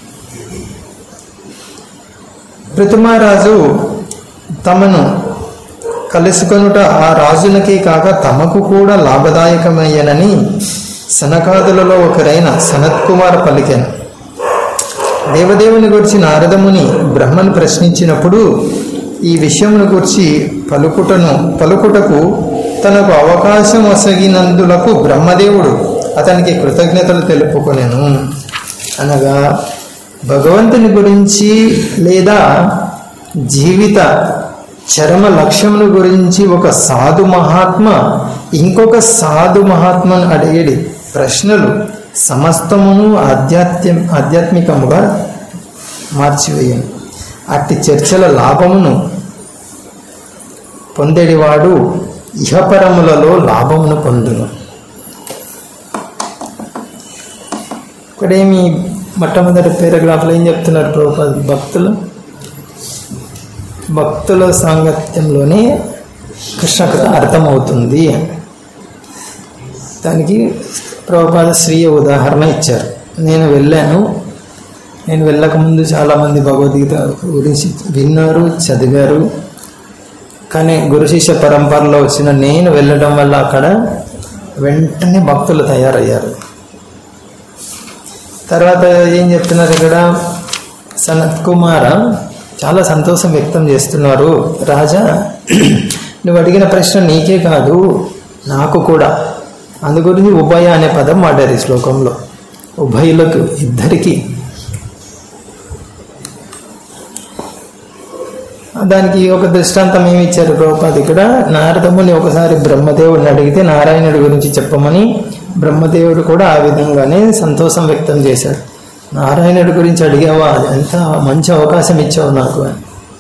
ప్రతిమారాజు తమను కలుసుకొనుట ఆ రాజులకే కాక తమకు కూడా లాభదాయకమయ్యనని సనకాదులలో ఒకరైన సనత్ కుమార్ పలికెను దేవదేవుని గురించి నారదముని బ్రహ్మను ప్రశ్నించినప్పుడు ఈ విషయమును గురించి పలుకుటను పలుకుటకు తనకు అవకాశం ఒసగినందులకు బ్రహ్మదేవుడు అతనికి కృతజ్ఞతలు తెలుపుకొనెను అనగా భగవంతుని గురించి లేదా జీవిత చరమ లక్ష్యమును గురించి ఒక సాధు మహాత్మ ఇంకొక సాధు మహాత్మను అడిగేది ప్రశ్నలు సమస్తమును ఆధ్యాత్మ్యం ఆధ్యాత్మికముగా మార్చివేయను అట్టి చర్చల లాభమును పొందేడివాడు ఇహపరములలో లాభమును పొందును ఇక్కడేమి మొట్టమొదటి పేరాగ్రాఫ్లో ఏం చెప్తున్నారు ప్రభుపాద భక్తులు భక్తుల సాంగత్యంలోనే కృష్ణ కథ అర్థమవుతుంది దానికి ప్రభుపాద స్వీయ ఉదాహరణ ఇచ్చారు నేను వెళ్ళాను నేను వెళ్ళకముందు చాలామంది భగవద్గీత గురించి విన్నారు చదివారు కానీ గురు శిష్య పరంపరలో వచ్చిన నేను వెళ్ళడం వల్ల అక్కడ వెంటనే భక్తులు తయారయ్యారు తర్వాత ఏం చెప్తున్నారు ఇక్కడ సనత్ కుమార చాలా సంతోషం వ్యక్తం చేస్తున్నారు రాజా నువ్వు అడిగిన ప్రశ్న నీకే కాదు నాకు కూడా అందు గురించి ఉభయ అనే పదం వాడారు ఈ శ్లోకంలో ఉభయులకు ఇద్దరికి దానికి ఒక దృష్టాంతం ఏమి ఇచ్చారు ప్రభుపాద్ ఇక్కడ నారదముని ఒకసారి బ్రహ్మదేవుడిని అడిగితే నారాయణుడి గురించి చెప్పమని బ్రహ్మదేవుడు కూడా ఆ విధంగానే సంతోషం వ్యక్తం చేశాడు నారాయణుడి గురించి అడిగావా ఎంత మంచి అవకాశం ఇచ్చావు నాకు అని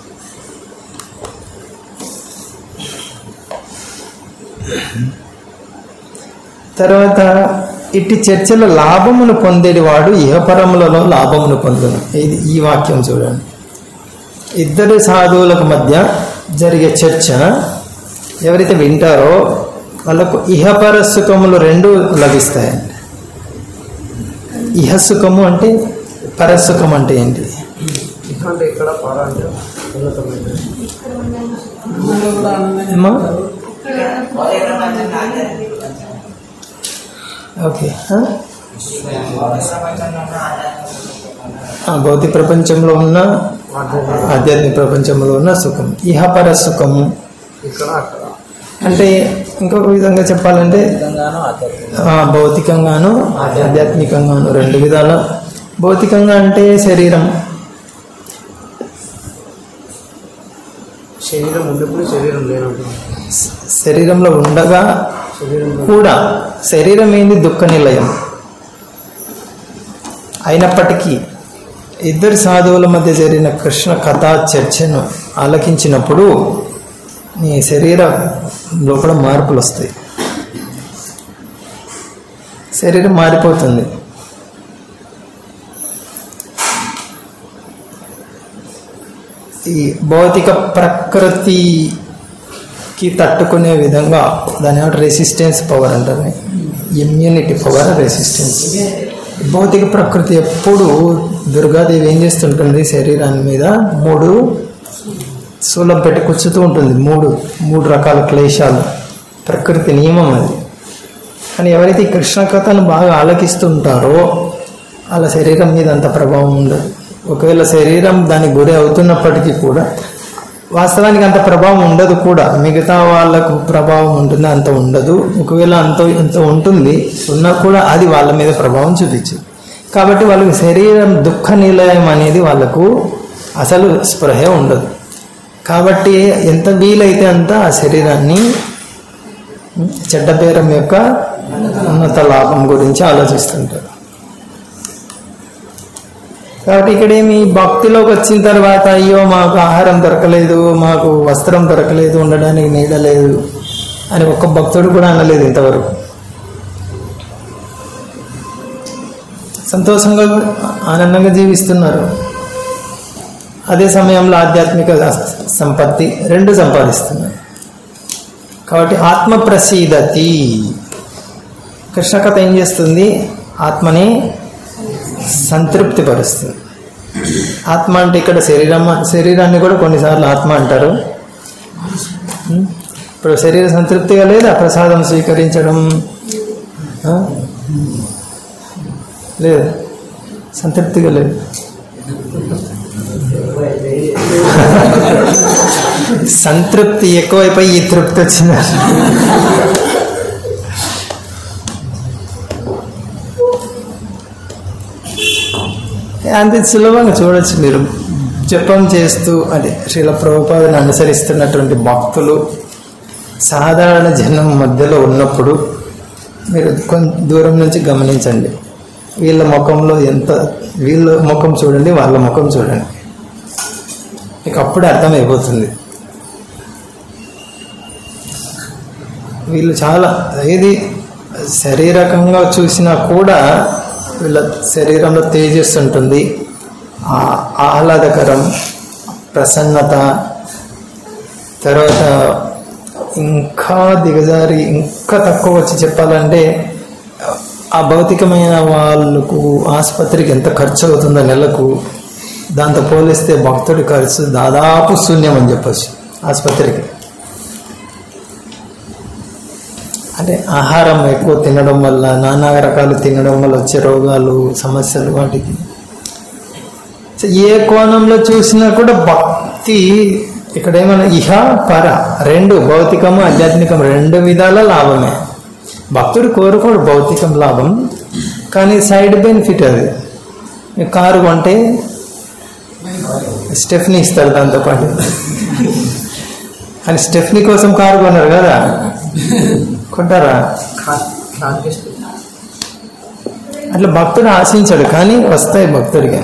తర్వాత ఇట్టి చర్చల లాభమును పొందేది వాడు ఇహపరములలో లాభమును పొందును ఇది ఈ వాక్యం చూడండి ఇద్దరు సాధువులకు మధ్య జరిగే చర్చ ఎవరైతే వింటారో వాళ్ళకు ఇహపర సుఖములు రెండు లభిస్తాయండి ఇహసుఖము అంటే పరసుఖం అంటే ఏంటి ఇక అంటే ఇక్కడ పార అంటే ఉన్నతమైనది ఏమ్మా? ఓకే ఆ? ఆ, భౌతిక ప్రపంచంలో ఉన్న ఆధ్యాత్మిక ప్రపంచంలో ఉన్న సుఖం ఇహపర సుఖము ఇక్కడ అక్కడ అంటే ఇంకొక విధంగా చెప్పాలంటే విధంగానూ ఆధ్యాత్మిక ఆ, భౌతికంగాను ఆధ్యాత్మికంగాను రెండు విధాల భౌతికంగా అంటే శరీరం శరీరం ఉన్నప్పుడు శరీరం లేనప్పుడు శరీరంలో ఉండగా శరీరంలో కూడా శరీరం ఏంది దుఃఖ నిలయం అయినప్పటికీ ఇద్దరు సాధువుల మధ్య జరిగిన కృష్ణ కథా చర్చను ఆలకించినప్పుడు నీ శరీర లోపల మార్పులు వస్తాయి శరీరం మారిపోతుంది ఈ భౌతిక ప్రకృతికి తట్టుకునే విధంగా దాని ఏమంటే రెసిస్టెన్స్ పవర్ అంటారు ఇమ్యూనిటీ పవర్ రెసిస్టెన్స్ భౌతిక ప్రకృతి ఎప్పుడు దుర్గాదేవి ఏం చేస్తుంటుంది శరీరాన్ని మీద మూడు శూలం పెట్టి కూర్చుతూ ఉంటుంది మూడు మూడు రకాల క్లేశాలు ప్రకృతి నియమం అది కానీ ఎవరైతే ఈ కృష్ణ కథను బాగా ఆలకిస్తుంటారో వాళ్ళ శరీరం మీద అంత ప్రభావం ఉండదు ఒకవేళ శరీరం దానికి గురి అవుతున్నప్పటికీ కూడా వాస్తవానికి అంత ప్రభావం ఉండదు కూడా మిగతా వాళ్ళకు ప్రభావం ఉంటుంది అంత ఉండదు ఒకవేళ అంత అంత ఉంటుంది ఉన్నా కూడా అది వాళ్ళ మీద ప్రభావం చూపించదు కాబట్టి వాళ్ళకి శరీరం దుఃఖ నిలయం అనేది వాళ్ళకు అసలు స్పృహే ఉండదు కాబట్టి ఎంత వీలైతే అంత ఆ శరీరాన్ని చెడ్డ పేరం యొక్క ఉన్నత లాభం గురించి ఆలోచిస్తుంటారు కాబట్టి ఇక్కడేమి భక్తిలోకి వచ్చిన తర్వాత అయ్యో మాకు ఆహారం దొరకలేదు మాకు వస్త్రం దొరకలేదు ఉండడానికి నీడ లేదు అని ఒక్క భక్తుడు కూడా అనలేదు ఇంతవరకు సంతోషంగా ఆనందంగా జీవిస్తున్నారు అదే సమయంలో ఆధ్యాత్మిక సంపత్తి రెండు సంపాదిస్తున్నారు కాబట్టి ఆత్మ ప్రసీదతి కృష్ణ కథ ఏం చేస్తుంది ఆత్మని సంతృప్తి పరుస్తుంది ఆత్మ అంటే ఇక్కడ శరీరం శరీరాన్ని కూడా కొన్నిసార్లు ఆత్మ అంటారు ఉం? ఇప్పుడు శరీర సంతృప్తిగా లేదా ప్రసాదం స్వీకరించడం ఆ? లేదు సంతృప్తిగా లేదు సంతృప్తి ఎక్కువైపోయి ఈ తృప్తి వచ్చింది అంతే సులభంగా చూడొచ్చు మీరు జపం చేస్తూ అదే శ్రీల ప్రభుపాదని అనుసరిస్తున్నటువంటి భక్తులు సాధారణ జనం మధ్యలో ఉన్నప్పుడు మీరు కొంత దూరం నుంచి గమనించండి వీళ్ళ ముఖంలో ఎంత వీళ్ళ ముఖం చూడండి వాళ్ళ ముఖం చూడండి మీకు అప్పుడే అర్థమైపోతుంది వీళ్ళు చాలా ఏది శారీరకంగా చూసినా కూడా వీళ్ళ శరీరంలో తేజస్సు ఉంటుంది ఆ ఆహ్లాదకరం ప్రసన్నత తర్వాత ఇంకా దిగజారి ఇంకా తక్కువ వచ్చి చెప్పాలంటే ఆ భౌతికమైన వాళ్ళకు ఆసుపత్రికి ఎంత ఖర్చు అవుతుందో నెలకు దాంతో పోలిస్తే భక్తుడి ఖర్చు దాదాపు శూన్యం అని చెప్పచ్చు ఆసుపత్రికి అంటే ఆహారం ఎక్కువ తినడం వల్ల నానా రకాలు తినడం వల్ల వచ్చే రోగాలు సమస్యలు వాటికి సో ఏ కోణంలో చూసినా కూడా భక్తి ఇక్కడ ఏమైనా ఇహ పర రెండు భౌతికము ఆధ్యాత్మికం రెండు విధాల లాభమే భక్తుడు కోరుకోడు భౌతికం లాభం కానీ సైడ్ బెనిఫిట్ అది ఈ కారు కొంటే స్టెఫ్నీ ఇస్తారు దాంతోపాటు కానీ స్టెఫ్నీ కోసం కారు కొన్నారు కదా కొంటారా అట్లా భక్తుడు ఆశించాడు కానీ వస్తాయి భక్తుడికి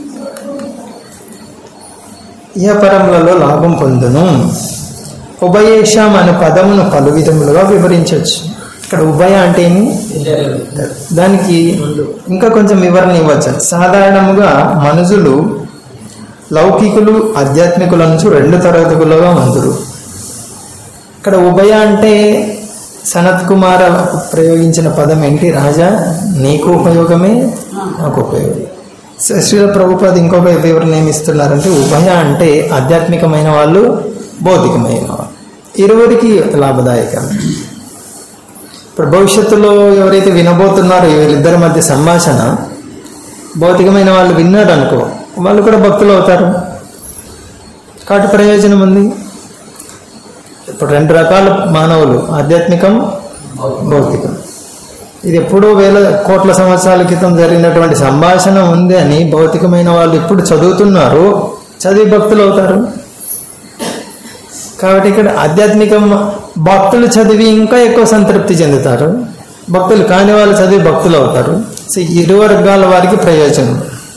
ఇహపరములలో లాభం పొందును ఉభయేషం అనే పదమును పలు విధములుగా వివరించవచ్చు ఇక్కడ ఉభయ అంటే ఏమి దానికి ఇంకా కొంచెం వివరణ ఇవ్వచ్చు సాధారణముగా మనుషులు లౌకికులు ఆధ్యాత్మికుల నుంచి రెండు తరగతులుగా మందురు ఇక్కడ ఉభయ అంటే సనత్ కుమార ప్రయోగించిన పదం ఏంటి రాజా నీకు ఉపయోగమే నాకు ఉపయోగం శ్రీ- శ్రీల ప్రభుపాద ఇంకొక వివరణ ఏమి ఇస్తున్నారంటే ఉభయ అంటే ఆధ్యాత్మికమైన వాళ్ళు భౌతికమైన వాళ్ళు ఇరువురికి లాభదాయకం ఇప్పుడు భవిష్యత్తులో ఎవరైతే వినబోతున్నారో వీళ్ళిద్దరి మధ్య సంభాషణ భౌతికమైన వాళ్ళు విన్నారు అనుకో వాళ్ళు కూడా భక్తులు అవుతారు కాబట్టి ప్రయోజనం ఉంది ఇప్పుడు రెండు రకాల మానవులు ఆధ్యాత్మికం భౌతికం ఇది ఎప్పుడో వేల కోట్ల సంవత్సరాల క్రితం జరిగినటువంటి సంభాషణ ఉంది అని భౌతికమైన వాళ్ళు ఇప్పుడు చదువుతున్నారు చదివి భక్తులు అవుతారు కాబట్టి ఇక్కడ ఆధ్యాత్మికం భక్తులు చదివి ఇంకా ఎక్కువ సంతృప్తి చెందుతారు భక్తులు కాని వాళ్ళు చదివి భక్తులు అవుతారు సో ఇరు వర్గాల వారికి ప్రయోజనం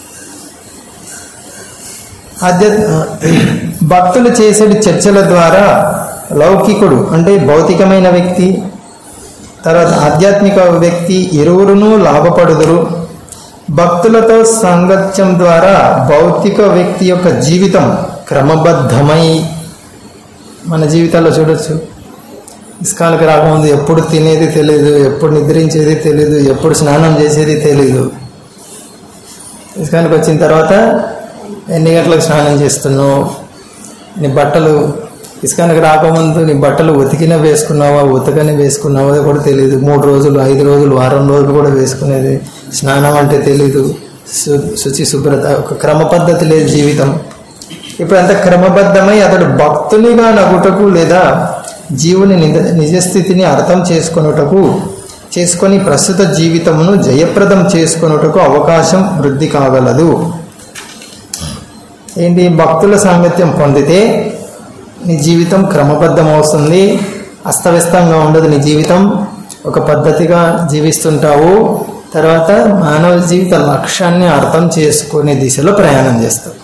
ఆధ్యాత్మ భక్తులు చేసే చర్చల ద్వారా లౌకికుడు అంటే భౌతికమైన వ్యక్తి తర్వాత ఆధ్యాత్మిక వ్యక్తి ఇరువురును లాభపడుదురు భక్తులతో సాంగత్యం ద్వారా భౌతిక వ్యక్తి యొక్క జీవితం క్రమబద్ధమై మన జీవితాల్లో చూడొచ్చు ఇస్కాలకు రాకముందు ఎప్పుడు తినేది తెలియదు ఎప్పుడు నిద్రించేది తెలియదు ఎప్పుడు స్నానం చేసేది తెలీదు ఇస్కానికి వచ్చిన తర్వాత ఎన్ని గంటలకు స్నానం చేస్తున్నావు నీ బట్టలు ఇస్కానికి రాకముందు నీ బట్టలు ఉతికిన వేసుకున్నావా ఉతకని వేసుకున్నావా కూడా తెలియదు మూడు రోజులు ఐదు రోజులు వారం రోజులు కూడా వేసుకునేది స్నానం అంటే తెలీదు శు శుచి శుభ్రత ఒక క్రమ పద్ధతి లేదు జీవితం ఇప్పుడు అంత క్రమబద్ధమై అతడు భక్తునిగా నగుటకు లేదా జీవుని నిజ నిజస్థితిని అర్థం చేసుకొనుటకు చేసుకొని ప్రస్తుత జీవితమును జయప్రదం చేసుకొనుటకు అవకాశం వృద్ధి కాగలదు ఏంటి భక్తుల సాంగత్యం పొందితే నీ జీవితం క్రమబద్ధం అవుతుంది అస్తవ్యస్తంగా ఉండదు నీ జీవితం ఒక పద్ధతిగా జీవిస్తుంటావు తర్వాత మానవ జీవిత లక్ష్యాన్ని అర్థం చేసుకునే దిశలో ప్రయాణం చేస్తావు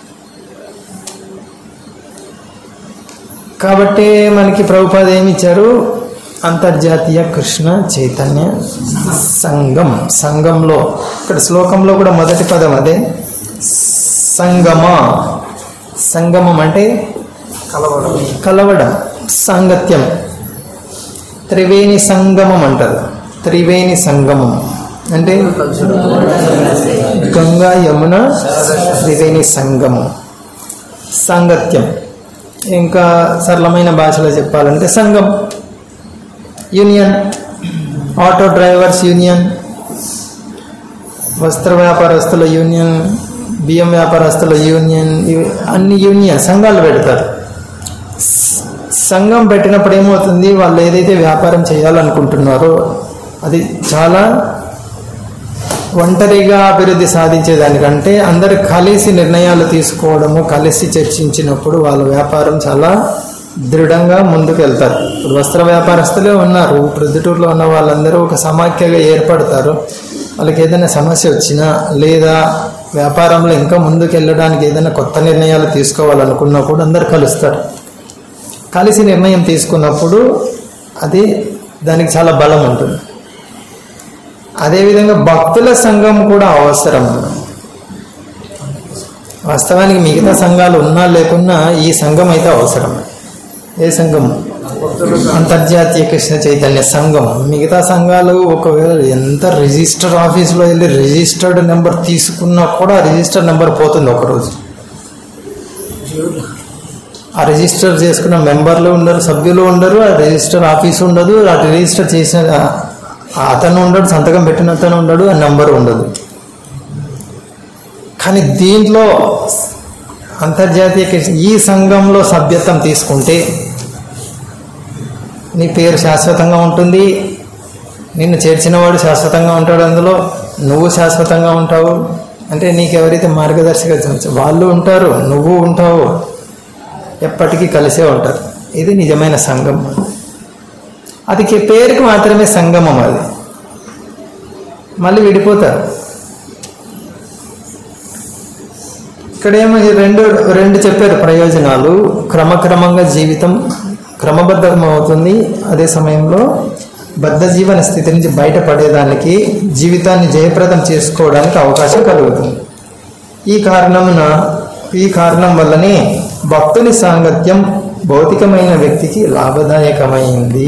కాబట్టి మనకి ప్రభుపాద ఏమి ఇచ్చారు అంతర్జాతీయ కృష్ణ చైతన్య సంఘం సంఘంలో ఇక్కడ శ్లోకంలో కూడా మొదటి పదం అదే సంగమ సంగమం అంటే కలవడం కలవడం సాంగత్యం త్రివేణి సంగమం అంటారు త్రివేణి సంగమం అంటే గంగా యమున త్రివేణి సంగమం సాంగత్యం ఇంకా సరళమైన భాషలో చెప్పాలంటే సంఘం యూనియన్ ఆటో డ్రైవర్స్ యూనియన్ వస్త్ర వ్యాపారస్తుల యూనియన్ బియ్యం వ్యాపారస్తుల యూనియన్ ఇవి అన్ని యూనియన్ సంఘాలు పెడతారు స- సంఘం పెట్టినప్పుడు ఏమవుతుంది వాళ్ళు ఏదైతే వ్యాపారం చేయాలనుకుంటున్నారో అది చాలా ఒంటరిగా అభివృద్ధి సాధించేదానికంటే అందరు కలిసి నిర్ణయాలు తీసుకోవడము కలిసి చర్చించినప్పుడు వాళ్ళ వ్యాపారం చాలా దృఢంగా ముందుకు వెళ్తారు ఇప్పుడు వస్త్ర వ్యాపారస్తులే ఉన్నారు ప్రొద్దుటూరులో ఉన్న వాళ్ళందరూ ఒక సమాఖ్యగా ఏర్పడతారు వాళ్ళకి ఏదైనా సమస్య వచ్చినా లేదా వ్యాపారంలో ఇంకా ముందుకు వెళ్ళడానికి ఏదైనా కొత్త నిర్ణయాలు తీసుకోవాలనుకున్నా కూడా అందరు కలుస్తారు కలిసి నిర్ణయం తీసుకున్నప్పుడు అది దానికి చాలా బలం ఉంటుంది అదేవిధంగా భక్తుల సంఘం కూడా అవసరం వాస్తవానికి మిగతా సంఘాలు ఉన్నా లేకున్నా ఈ సంఘం అయితే అవసరం ఏ సంఘం అంతర్జాతీయ కృష్ణ చైతన్య సంఘం మిగతా సంఘాలు ఒకవేళ ఎంత రిజిస్టర్ ఆఫీస్లో వెళ్ళి రిజిస్టర్డ్ నెంబర్ తీసుకున్నా కూడా రిజిస్టర్ నెంబర్ పోతుంది ఒకరోజు ఆ రిజిస్టర్ చేసుకున్న మెంబర్లు ఉండరు సభ్యులు ఉండరు ఆ రిజిస్టర్ ఆఫీస్ ఉండదు ఆ రిజిస్టర్ చేసిన ఆ అతను ఉండడు సంతకం పెట్టిన అతను ఉండడు ఆ నెంబర్ ఉండదు కానీ దీంట్లో అంతర్జాతీయ కృష్ణ- ఈ సంఘంలో సభ్యత్వం తీసుకుంటే నీ పేరు శాశ్వతంగా ఉంటుంది నిన్ను చేర్చినవాడు శాశ్వతంగా ఉంటాడు అందులో నువ్వు శాశ్వతంగా ఉంటావు అంటే నీకు ఎవరైతే మార్గదర్శక వాళ్ళు ఉంటారు నువ్వు ఉంటావు ఎప్పటికీ కలిసే ఉంటారు ఇది నిజమైన సంఘం అది కే- పేరుకి మాత్రమే సంగమం అది మళ్ళీ విడిపోతారు ఇక్కడేమో ఈ రెండు రెండు చెప్పారు ప్రయోజనాలు క్రమక్రమంగా జీవితం క్రమబద్ధం అవుతుంది అదే సమయంలో బద్ధ జీవన స్థితి నుంచి బయటపడేదానికి జీవితాన్ని జయప్రదం చేసుకోవడానికి అవకాశం కలుగుతుంది ఈ కారణమున ఈ కారణం వల్లనే భక్తుని సాంగత్యం భౌతికమైన వ్యక్తికి లాభదాయకమైంది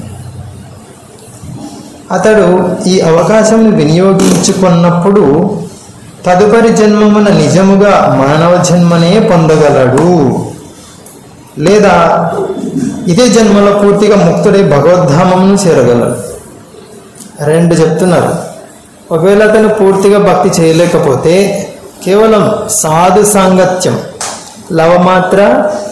అతడు ఈ అవకాశం వినియోగించుకున్నప్పుడు తదుపరి జన్మమున నిజముగా మానవ జన్మనే పొందగలడు లేదా ఇదే జన్మలో పూర్తిగా ముక్తుడై భగవద్ధామమును చేరగలడు రెండు చెప్తున్నారు ఒకవేళ అతను పూర్తిగా భక్తి చేయలేకపోతే కేవలం సాధు సాంగత్యం లవమాత్ర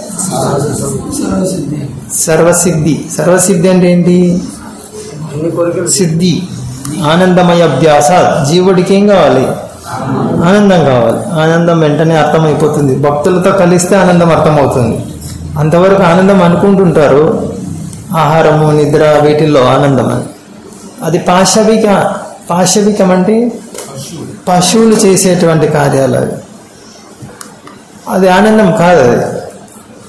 సర్వసిద్ధి సర్వసిద్ధి అంటే ఏంటి అన్ని కోరికలు సిద్ధి ఆనందమయ అభ్యాస జీవుడికి ఏం కావాలి ఆనందం కావాలి ఆనందం వెంటనే అర్థమైపోతుంది భక్తులతో కలిస్తే ఆనందం అర్థమవుతుంది అంతవరకు ఆనందం అనుకుంటుంటారు ఆహారము నిద్ర వీటిల్లో ఆనందం అని అది పాశవిక పాశవికం అంటే పశువులు చేసేటువంటి కార్యాలు అవి అది ఆనందం కాదు అది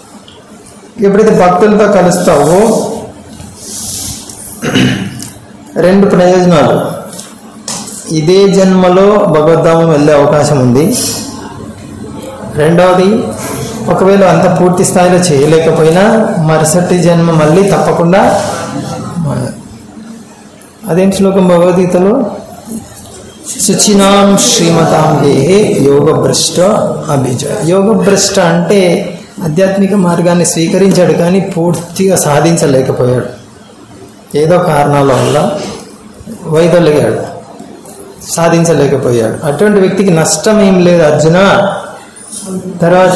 ఎప్పుడైతే భక్తులతో కలుస్తావో రెండు ప్రయోజనాలు ఇదే జన్మలో భగవద్ధామం వెళ్ళే అవకాశం ఉంది రెండవది ఒకవేళ అంత పూర్తి స్థాయిలో చేయలేకపోయినా మరుసటి జన్మ మళ్ళీ తప్పకుండా మన- అదేం శ్లోకం భగవద్గీతలో శుచినాం శ్రీమతాం దేహే యోగభ్రష్ట అభిజ యోగభ్రష్ట అంటే ఆధ్యాత్మిక మార్గాన్ని స్వీకరించాడు కానీ పూర్తిగా సాధించలేకపోయాడు ఏదో కారణాల వల్ల వైదొలిగాడు సాధించలేకపోయాడు అటువంటి వ్యక్తికి నష్టం ఏం లేదు అర్జున తర్వాత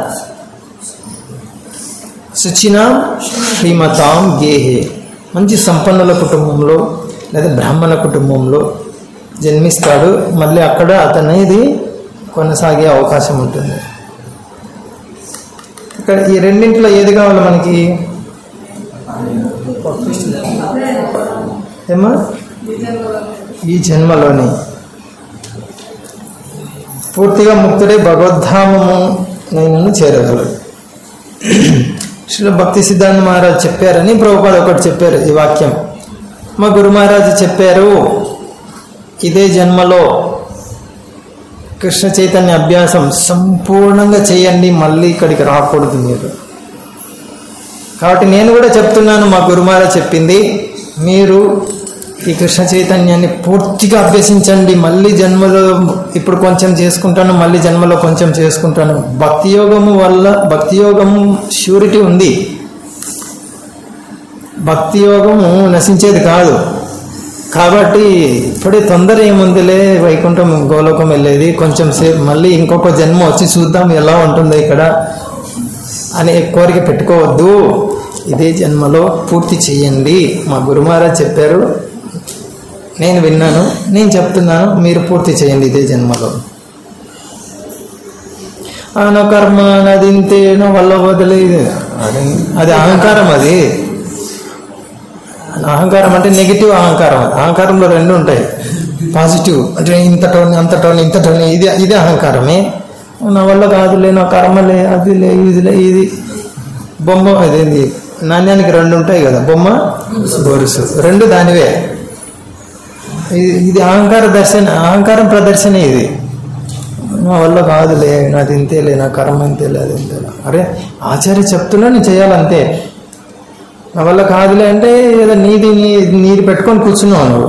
శుచిన శ్రీమతాం గేహే మంచి సంపన్నుల కుటుంబంలో లేదా బ్రాహ్మణ కుటుంబంలో జన్మిస్తాడు మళ్ళీ అక్కడ అతనిది కొనసాగే అవకాశం ఉంటుంది ఇక్కడ ఈ రెండింటిలో ఏది కావాలి మనకి ఏమా ఈ జన్మలోని పూర్తిగా ముక్తుడై భగవద్ధామము నేను చేరగలడు శ్రీ భక్తి సిద్ధాంత మహారాజ్ చెప్పారని ప్రభుపాద ఒకటి చెప్పారు ఈ వాక్యం మా గురు మహారాజు చెప్పారు ఇదే జన్మలో కృష్ణ చైతన్య అభ్యాసం సంపూర్ణంగా చేయండి మళ్ళీ ఇక్కడికి రాకూడదు మీరు కాబట్టి నేను కూడా చెప్తున్నాను మా గురుమారా చెప్పింది మీరు ఈ కృష్ణ చైతన్యాన్ని పూర్తిగా అభ్యసించండి మళ్ళీ జన్మలో ఇప్పుడు కొంచెం చేసుకుంటాను మళ్ళీ జన్మలో కొంచెం చేసుకుంటాను భక్తి యోగము వల్ల భక్తి యోగము ష్యూరిటీ ఉంది భక్తి యోగము నశించేది కాదు కాబట్టి ఇప్పుడే తొందర ఏముందిలే వైకుంఠం గోలోకం వెళ్ళేది కొంచెం సేపు మళ్ళీ ఇంకొక జన్మ వచ్చి చూద్దాం ఎలా ఉంటుందో ఇక్కడ అనే కోరిక పెట్టుకోవద్దు ఇదే జన్మలో పూర్తి చేయండి మా గురుమారాజ్ చెప్పారు నేను విన్నాను నేను చెప్తున్నాను మీరు పూర్తి చేయండి ఇదే జన్మలో ఆన కర్మ నది ఇంతేనో వల్ల వదిలేదు అది అది అహంకారం అది అహంకారం అంటే నెగిటివ్ అహంకారం అహంకారంలో రెండు ఉంటాయి పాజిటివ్ అంటే ఇంత టోన్ అంత టోన్ ఇంత టోన్ ఇది ఇది అహంకారమే నా వల్ల కాదులే నా కర్మలే అదిలే ఇదిలే ఇది బొమ్మ అదేంది నాణ్యానికి రెండు ఉంటాయి కదా బొమ్మ గొలుసు రెండు దానివే ఇది ఇది అహంకార దర్శన అహంకారం ప్రదర్శన ఇది నా వల్ల కాదులే నాది ఇంతేలే నా కర్మ ఇంతేలే అది ఇంతేలే అరే ఆచార్య చెప్తున్నా నేను చేయాలంతే నా వల్ల కాదులే అంటే ఏదో నీది నీ నీది పెట్టుకొని కూర్చున్నావు నువ్వు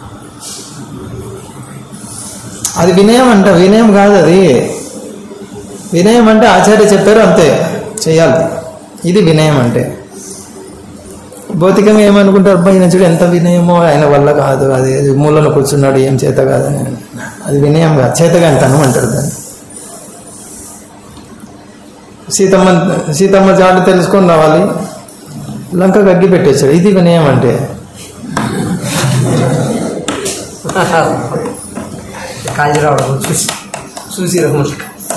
అది వినయం అంట వినయం కాదు అది వినయం అంటే ఆచార్య చెప్పారు అంతే చేయాలి ఇది వినయం అంటే భౌతికంగా ఏమనుకుంటారు అబ్బాయి ఈయన చూడు ఎంత వినయమో ఆయన వల్ల కాదు అది అది మూలను కూర్చున్నాడు ఏం చేత కాదని అది వినయం కాదు చేతగానితనం అంటారు దాన్ని సీతమ్మ సీతమ్మ జాడు తెలుసుకొని రావాలి లంక గగ్గి పెట్టేశాడు ఇది వినయం అంటే కాంచి రావడం చూసి చూసి రమ్మని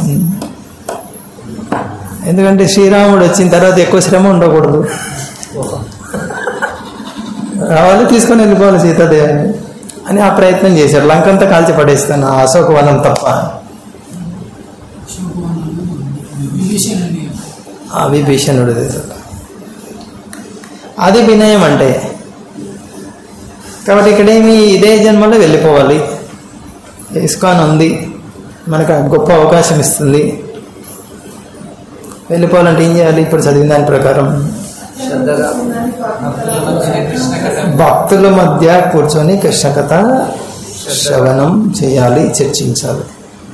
ఎందుకంటే శ్రీరాముడు వచ్చిన తర్వాత ఎక్కువ శ్రమ ఉండకూడదు రావాలి తీసుకొని వెళ్ళిపోవాలి సీతాదేవిని అని ఆ ప్రయత్నం చేశారు లంకంతా కాల్చి పడేస్తాను ఆ అశోకవనం తప్ప ఆ విభీషణుడు అది వినయం అంటే కాబట్టి ఇక్కడేమి ఇదే జన్మలో వెళ్ళిపోవాలి ఇస్కాన్ ఉంది మనకు ఆ గొప్ప అవకాశం ఇస్తుంది వెళ్ళిపోవాలంటే ఏం చేయాలి ఇప్పుడు చదివిన దాని ప్రకారం శ్రద్ధగా కృష్ణ కథ భక్తుల మధ్య కూర్చొని కృష్ణ కథ శ్రవణం చేయాలి చర్చించాలి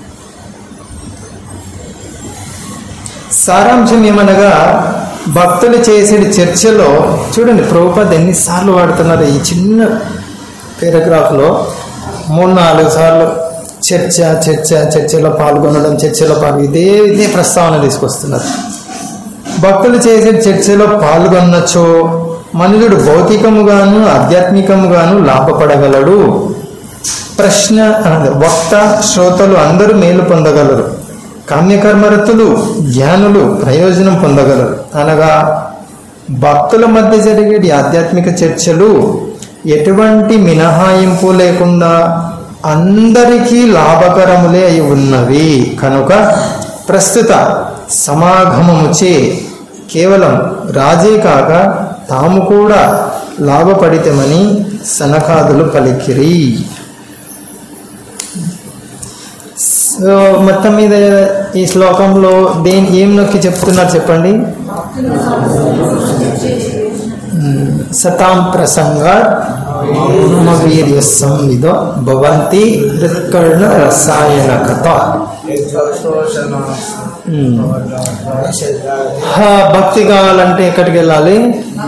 సారాంశం ఏమనగా భక్తులు చేసే చర్చలో చూడండి ప్రభుపాద్ ఎన్నిసార్లు వాడుతున్నారు ఈ చిన్న పారాగ్రాఫ్లో మూడు నాలుగు సార్లు చర్చ చర్చ చర్చలో పాల్గొనడం చర్చలో పాల్గొ ఇదే ఇదే ప్రస్తావన తీసుకొస్తున్నారు భక్తులు చేసే చర్చలో పాల్గొనొచ్చో మనుషుడు భౌతికముగాను ఆధ్యాత్మికముగాను లాభపడగలడు ప్రశ్న అనగా వక్త శ్రోతలు అందరూ మేలు పొందగలరు కామ్యకర్మరతులు జ్ఞానులు ప్రయోజనం పొందగలరు అనగా భక్తుల మధ్య జరిగే ఆధ్యాత్మిక చర్చలు ఎటువంటి మినహాయింపు లేకుండా అందరికీ లాభకరములే అయి ఉన్నవి కనుక ప్రస్తుత సమాగమముచే కేవలం రాజే కాక తాము కూడా లాభపడితమని సనకాదులు పలికిరి సో మొత్తం మీద ఈ శ్లోకంలో దేని ఏం నొక్కి చెప్తున్నారు చెప్పండి మ్, సతాం ప్రసంగ మమ వీర్య సంవిధ భవంతి హృత్కర్ణ రసాయన కథ మ్. హా, భక్తి కావాలంటే ఎక్కడికి వెళ్ళాలి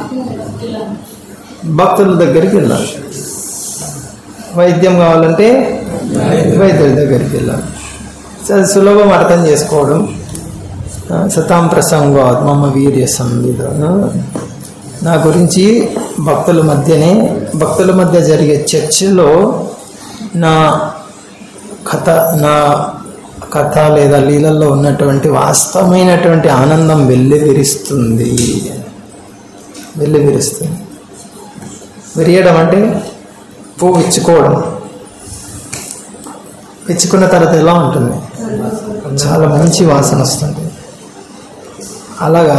భక్తుల దగ్గరికి వెళ్ళాలి వైద్యం కావాలంటే వైద్యుల దగ్గరికి వెళ్ళాలి సో అది సులభం అర్థం చేసుకోవడం ఆ, సతాం ప్రసంగ మమ వీర్య సంవిధ ఆ, నా గురించి భక్తుల మధ్యనే భక్తుల మధ్య జరిగే చర్చలో నా కథ నా కథ లేదా లీలల్లో ఉన్నటువంటి వాస్తవమైనటువంటి ఆనందం వెల్లివిరుస్తుంది వెల్లివిరుస్తుంది విరియడం అంటే పువ్వు విచ్చుకోవడం విచ్చుకున్న తర్వాత ఎలా ఉంటుంది చాలా మంచి వాసన వస్తుంది అలాగా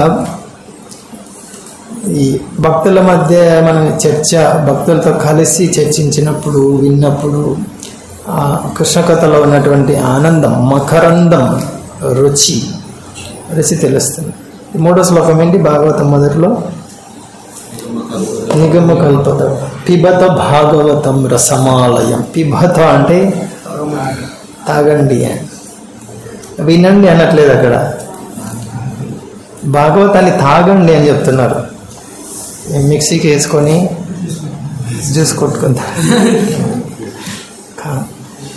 ఈ భక్తుల మధ్య మనం చర్చ భక్తులతో కలిసి చర్చించినప్పుడు విన్నప్పుడు ఆ కృష్ణ కథలో ఉన్నటువంటి ఆనందం మకరందం రుచి రుచి తెలుస్తుంది ఈ మూడో శ్లోకం ఏంటి భాగవతం మొదట్లో నిగమ కల్పత పిబత భాగవతం రసమాలయం పిబత అంటే తాగండి అని వినండి అనట్లేదు అక్కడ భాగవతాన్ని తాగండి అని చెప్తున్నారు ఈ మిక్సీకి వేసుకొని జ్యూస్ కొట్టుకుంటారు కా-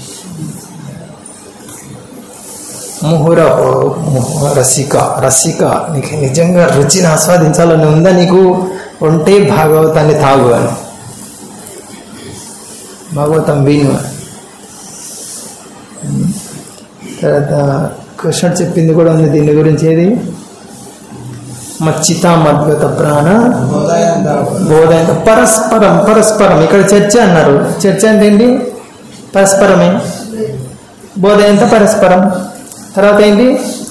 ముహురహో ముహు రసిక రసిక నీకు నిజంగా రుచిని ఆస్వాదించాలని ఉందా నీకు ఉంటే భాగవతాన్ని తాగు అని భాగవతం విను తర్వాత కృష్ణుడు చెప్పింది కూడా ఉంది దీని గురించి ఏది మచ్చిత మద్గత ప్రాణ బోధన పరస్పరం పరస్పరం ఇక్కడ చర్చ అన్నారు చర్చ అంటే ఏంటి పరస్పరమే బోధ ఎంత పరస్పరం తర్వాత ఏంటి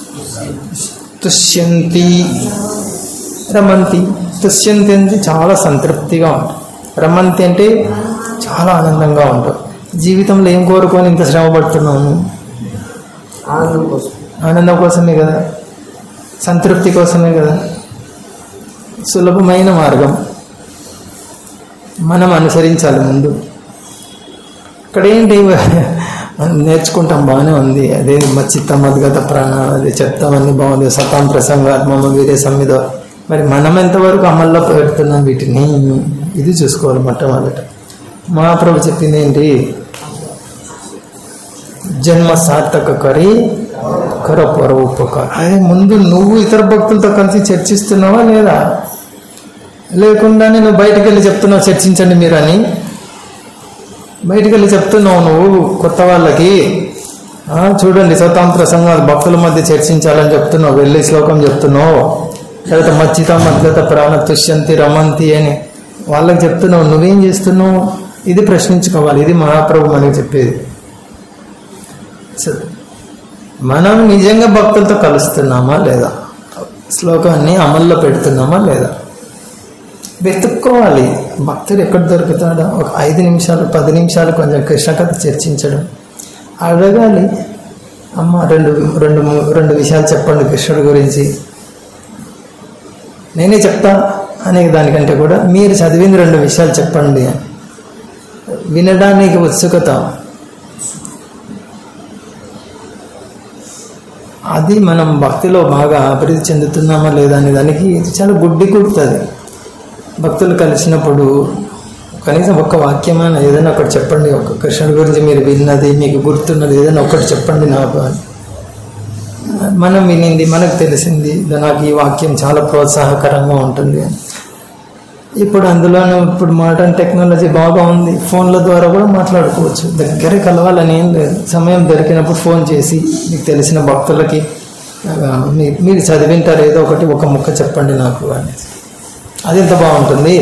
తుష్యంతి రమంతి తుష్యంతి అంటే చాలా సంతృప్తిగా ఉంటుంది రమంతి అంటే చాలా ఆనందంగా ఉంటుంది జీవితంలో ఏం కోరుకొని ఇంత శ్రమ పడుతున్నాను ఆనందం కోసం ఆనందం కోసమే కదా సంతృప్తి కోసమే కదా సులభమైన మార్గం మనం అనుసరించాలి ముందు ఇక్కడ ఏంటి మనం నేర్చుకుంటాం బాగానే ఉంది అదే మచ్చిత్త మద్గత ప్రాణ అదే చెప్తామన్నీ బాగుంది సతాం ప్రసంగాత్మ వీరే సమ్మిద మరి మనం ఎంతవరకు అమల్లో పెడుతున్నాం వీటిని ఇది చూసుకోవాలి మొట్టమొదట మహాప్రభు చెప్పింది ఏంటి జన్మ సార్థక కరి కర పరోపకార అదే ముందు నువ్వు ఇతర భక్తులతో కలిసి చర్చిస్తున్నావా లేదా లేకుండానే నువ్వు బయటకు వెళ్ళి చెప్తున్నావు చర్చించండి మీరు అని బయటకు వెళ్ళి చెప్తున్నావు నువ్వు కొత్త వాళ్ళకి ఆ, చూడండి స్వతంత్ర సంఘాలు భక్తుల మధ్య చర్చించాలని చెప్తున్నావు వెళ్ళి శ్లోకం చెప్తున్నావు తర్వాత మచ్చిత మద్గత ప్రాణ తుష్యంతి రమంతి అని వాళ్ళకి చెప్తున్నావు నువ్వేం చేస్తున్నావు ఇది ప్రశ్నించుకోవాలి ఇది మహాప్రభు మనకి చెప్పేది సరే. మనం నిజంగా భక్తులతో కలుస్తున్నామా లేదా శ్లోకాన్ని అమల్లో పెడుతున్నామా లేదా వెతుక్కోవాలి భక్తుడు ఎక్కడ దొరుకుతాడో ఒక ఐదు నిమిషాలు పది నిమిషాలు కొంచెం కృష్ణ కథ చర్చించడం అడగాలి అమ్మ రెండు రెండు మూ- రెండు విషయాలు చెప్పండి కృష్ణుడి గురించి నేనే చెప్తా అనే దానికంటే కూడా మీరు చదివింది రెండు విషయాలు చెప్పండి అని వినడానికి ఉత్సుకత అది మనం భక్తిలో బాగా అభివృద్ధి చెందుతున్నామా లేదా అనే దానికి ఇది చాలా గుడ్డి కుడుతుంది భక్తులు కలిసినప్పుడు కనీసం ఒక్క వాక్యమైన ఏదైనా ఒకటి చెప్పండి ఒక కృష్ణుడి గురించి మీరు విన్నది మీకు గుర్తున్నది ఏదైనా ఒకటి చెప్పండి నాకు అని మనం వినింది మనకు తెలిసింది నాకు ఈ వాక్యం చాలా ప్రోత్సాహకరంగా ఉంటుంది అని ఇప్పుడు అందులోనూ ఇప్పుడు మోడర్న్ టెక్నాలజీ బాగా ఉంది ఫోన్ల ద్వారా కూడా మాట్లాడుకోవచ్చు దగ్గర కలవాలని ఏం లేదు సమయం దొరికినప్పుడు ఫోన్ చేసి మీకు తెలిసిన భక్తులకి ఆ, మీ- మీరు చదివింటారు ఏదో ఒకటి ఒక ముక్క చెప్పండి నాకు అనేసి అది ఎంత బాగుంటుంది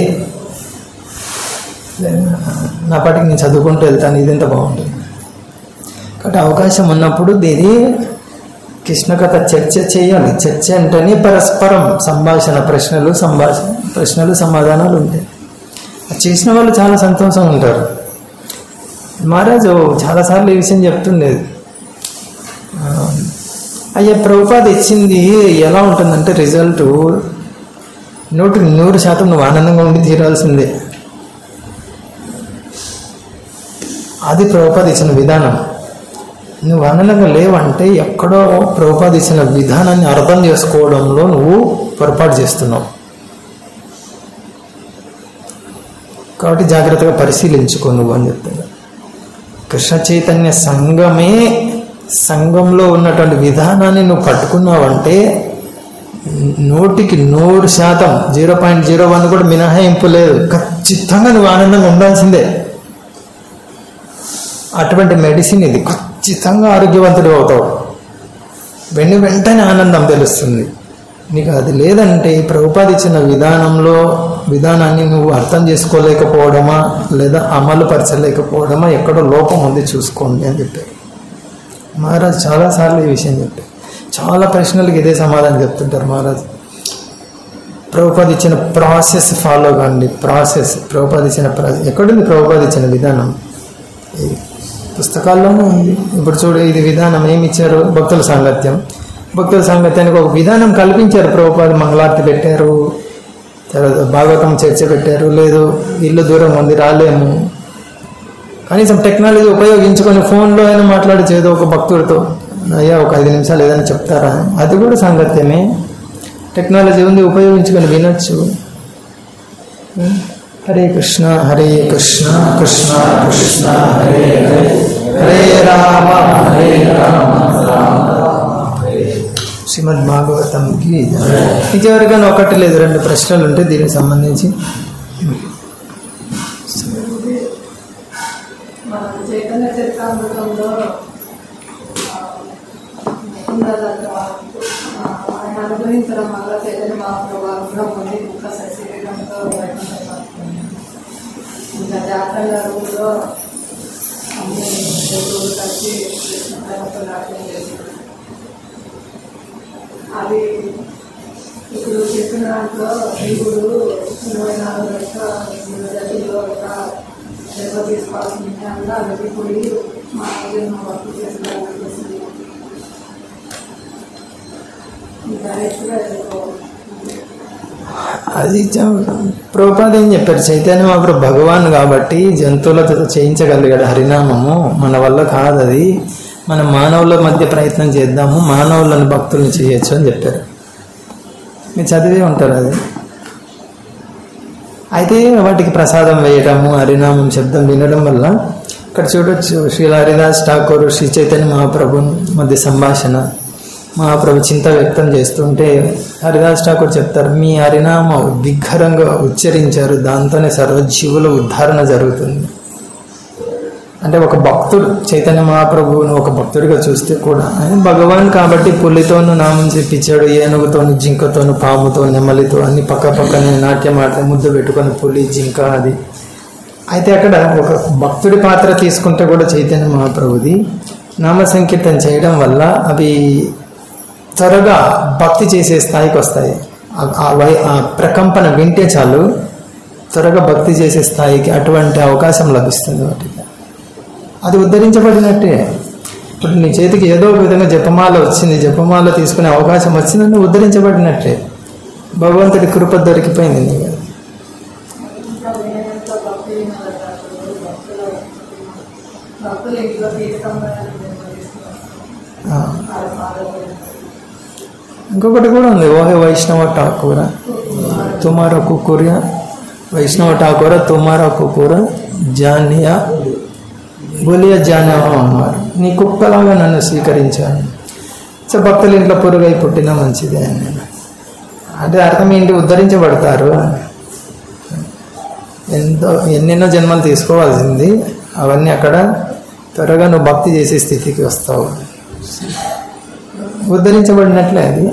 నా పాటికి నేను చదువుకుంటూ వెళ్తాను ఇది ఎంత బాగుంటుంది కాబట్టి అవకాశం ఉన్నప్పుడు దీని కృష్ణ కథ చర్చ చేయాలి చర్చ అంటేనే పరస్పరం సంభాషణ ప్రశ్నలు సంభాషణ ప్రశ్నలు సమాధానాలు ఉంటాయి అది చేసిన వాళ్ళు చాలా సంతోషంగా ఉంటారు మహారాజు చాలాసార్లు ఈ విషయం చెప్తుండేది ఆ, అయ్యా ప్రభుపాద ఇచ్చింది ఎలా ఉంటుందంటే రిజల్ట్ నూటికి నూరు శాతం నువ్వు ఆనందంగా ఉండి తీరాల్సిందే అది ప్రభుపాద ఇచ్చిన విధానం నువ్వు ఆనందంగా లేవంటే ఎక్కడో ప్రభుపాద ఇచ్చిన విధానాన్ని అర్థం చేసుకోవడంలో నువ్వు పొరపాటు చేస్తున్నావు కాబట్టి జాగ్రత్తగా పరిశీలించుకో నువ్వు అని చెప్తాను కృష్ణ చైతన్య సంఘమే సంఘంలో ఉన్నటువంటి విధానాన్ని నువ్వు పట్టుకున్నావంటే నూటికి నూరు శాతం జీరో పాయింట్ జీరో వన్ కూడా మినహాయింపు లేదు ఖచ్చితంగా నువ్వు ఆనందంగా ఉండాల్సిందే అటువంటి మెడిసిన్ ఇది ఖచ్చితంగా ఆరోగ్యవంతుడు అవుతావు వెన్ను వెంటనే ఆనందం తెలుస్తుంది నీకు అది లేదంటే ప్రభుపాద ఇచ్చిన విధానంలో విధానాన్ని నువ్వు అర్థం చేసుకోలేకపోవడమా లేదా అమలు పరచలేకపోవడమా ఎక్కడో లోపం ఉంది చూసుకోండి అని చెప్పారు మహారాజ్ చాలాసార్లు ఈ విషయం చెప్పారు చాలా ప్రశ్నలకు ఇదే సమాధానం చెప్తుంటారు మహారాజ్ ప్రభుపాద ఇచ్చిన ప్రాసెస్ ఫాలో కాండి ప్రాసెస్ ప్రభుపాద ఇచ్చిన ప్రాసెస్ ఎక్కడుంది ప్రభుపాద ఇచ్చిన విధానం ఇది పుస్తకాల్లోనే ఉంది ఇప్పుడు చూడు ఇది విధానం ఏమి ఇచ్చారు భక్తుల సాంగత్యం భక్తుల సాంగత్యానికి ఒక విధానం కల్పించారు ప్రభుపాద మంగళార్తి పెట్టారు తర్వాత భాగవతం చర్చ పెట్టారు లేదు ఇల్లు దూరం ఉంది రాలేము కనీసం టెక్నాలజీ ఉపయోగించుకొని ఫోన్లో అయినా మాట్లాడచ్చు ఏదో ఒక భక్తుడితో అయ్యా ఒక ఐదు నిమిషాలు ఏదైనా చెప్తారా అది కూడా సాంగత్యమే టెక్నాలజీ ఉంది ఉపయోగించుకొని వినొచ్చు హరే కృష్ణ హరే కృష్ణ కృష్ణ కృష్ణ హరే హరే హరే రామ హరే రామ రామ శ్రీమద్ భాగవతంకి ఇంకెవరికైనా ఒకటి లేదు రెండు ప్రశ్నలు ఉంటే దీనికి సంబంధించి మన చైతన్య చరితామృతంలో ఉండదంట ఆయన అనుగ్రహించడం వల్ల చైతన్య మహాప్రభు అనుగ్రహం పొంది ముఖ శరీరంతో బయటపడుతుంది ఇంకా జాతర రూపులో అన్ని జంతువులు కలిసి కృష్ణ ప్రేమతో నాట్యం చేశారు అది ఇప్పుడు చెప్పిన దాంట్లో దేవుడు ఇరవై నాలుగు లక్షల జట్టులో ఒక దెబ్బ తీసుకోవాల్సిన విషయంలో వెళ్ళిపోయి మా జన్మ వర్క్ చేసిన డైరెక్ట్గా వెళ్ళిపోవాలి అది ప్రభుపాద ఏం చెప్పారు చైతన్య మహాప్రభు భగవాన్ కాబట్టి జంతువులతో చేయించగలిగాడు హరినామము మన వల్ల కాదు అది మన మానవుల మధ్య ప్రయత్నం చేద్దాము మానవులను భక్తులను చేయొచ్చు అని చెప్పారు మీరు చదివే ఉంటారు అది అయితే వాటికి ప్రసాదం వేయడము హరినామం శబ్దం వినడం వల్ల ఇక్కడ చూడొచ్చు శ్రీ హరిదాస్ ఠాకూర్ శ్రీ చైతన్య మహాప్రభు మధ్య సంభాషణ మహాప్రభు చింత వ్యక్తం చేస్తుంటే హరిదాస్ ఠాకూర్ చెప్తారు మీ హరినామ దిగ్గరంగా ఉచ్చరించారు దాంతోనే సర్వజీవుల ఉద్ధారణ జరుగుతుంది అంటే ఒక భక్తుడు చైతన్య మహాప్రభువును ఒక భక్తుడిగా చూస్తే కూడా ఆయన భగవాన్ కాబట్టి పులితోనూ నామం చెప్పించాడు ఏనుగుతోను జింకతోను పాముతో నెమలితో అన్ని పక్క పక్కనే నాట్యం ఆట ముద్దు పెట్టుకొని పులి జింక అది అయితే అక్కడ ఒక భక్తుడి పాత్ర తీసుకుంటే కూడా చైతన్య మహాప్రభుది నామ సంకీర్తన చేయడం వల్ల అవి త్వరగా భక్తి చేసే స్థాయికి వస్తాయి ఆ- ఆ వై ఆ ప్రకంపన వింటే చాలు త్వరగా భక్తి చేసే స్థాయికి అటువంటి అవకాశం లభిస్తుంది వాటికి అది ఉద్ధరించబడినట్టే ఇప్పుడు నీ చేతికి ఏదో ఒక విధంగా జపమాల వచ్చింది జపమాల తీసుకునే అవకాశం వచ్చిందని ఉద్ధరించబడినట్టే భగవంతుడి కృప దొరికిపోయింది నీకు ఇంకా వేరేంతో భక్తి వినోదాలు భక్తులు భక్తులు ఇంట్లో తీర్థంగా నిర్వహిస్తున్నారు ఆ. వాళ్ళ పాదలు ఇంకొకటి కూడా ఉంది ఓహే వైష్ణవ ఠాకూర తుమారా కుకూర వైష్ణవ ఠాకూర తుమారా కుకూర జానియా బోలియా జానా అన్నారు నీ కుక్కలాగా నన్ను స్వీకరించాను సో భక్తులు ఇంట్లో పురుగై పుట్టినా మంచిదే అని అంటే అర్థం ఏంటి ఉద్ధరించబడతారు ఎంతో ఎన్నెన్నో జన్మలు తీసుకోవాల్సింది అవన్నీ అక్కడ త్వరగా నువ్వు భక్తి చేసే స్థితికి వస్తావు ఉద్ధరించబడినట్లే అది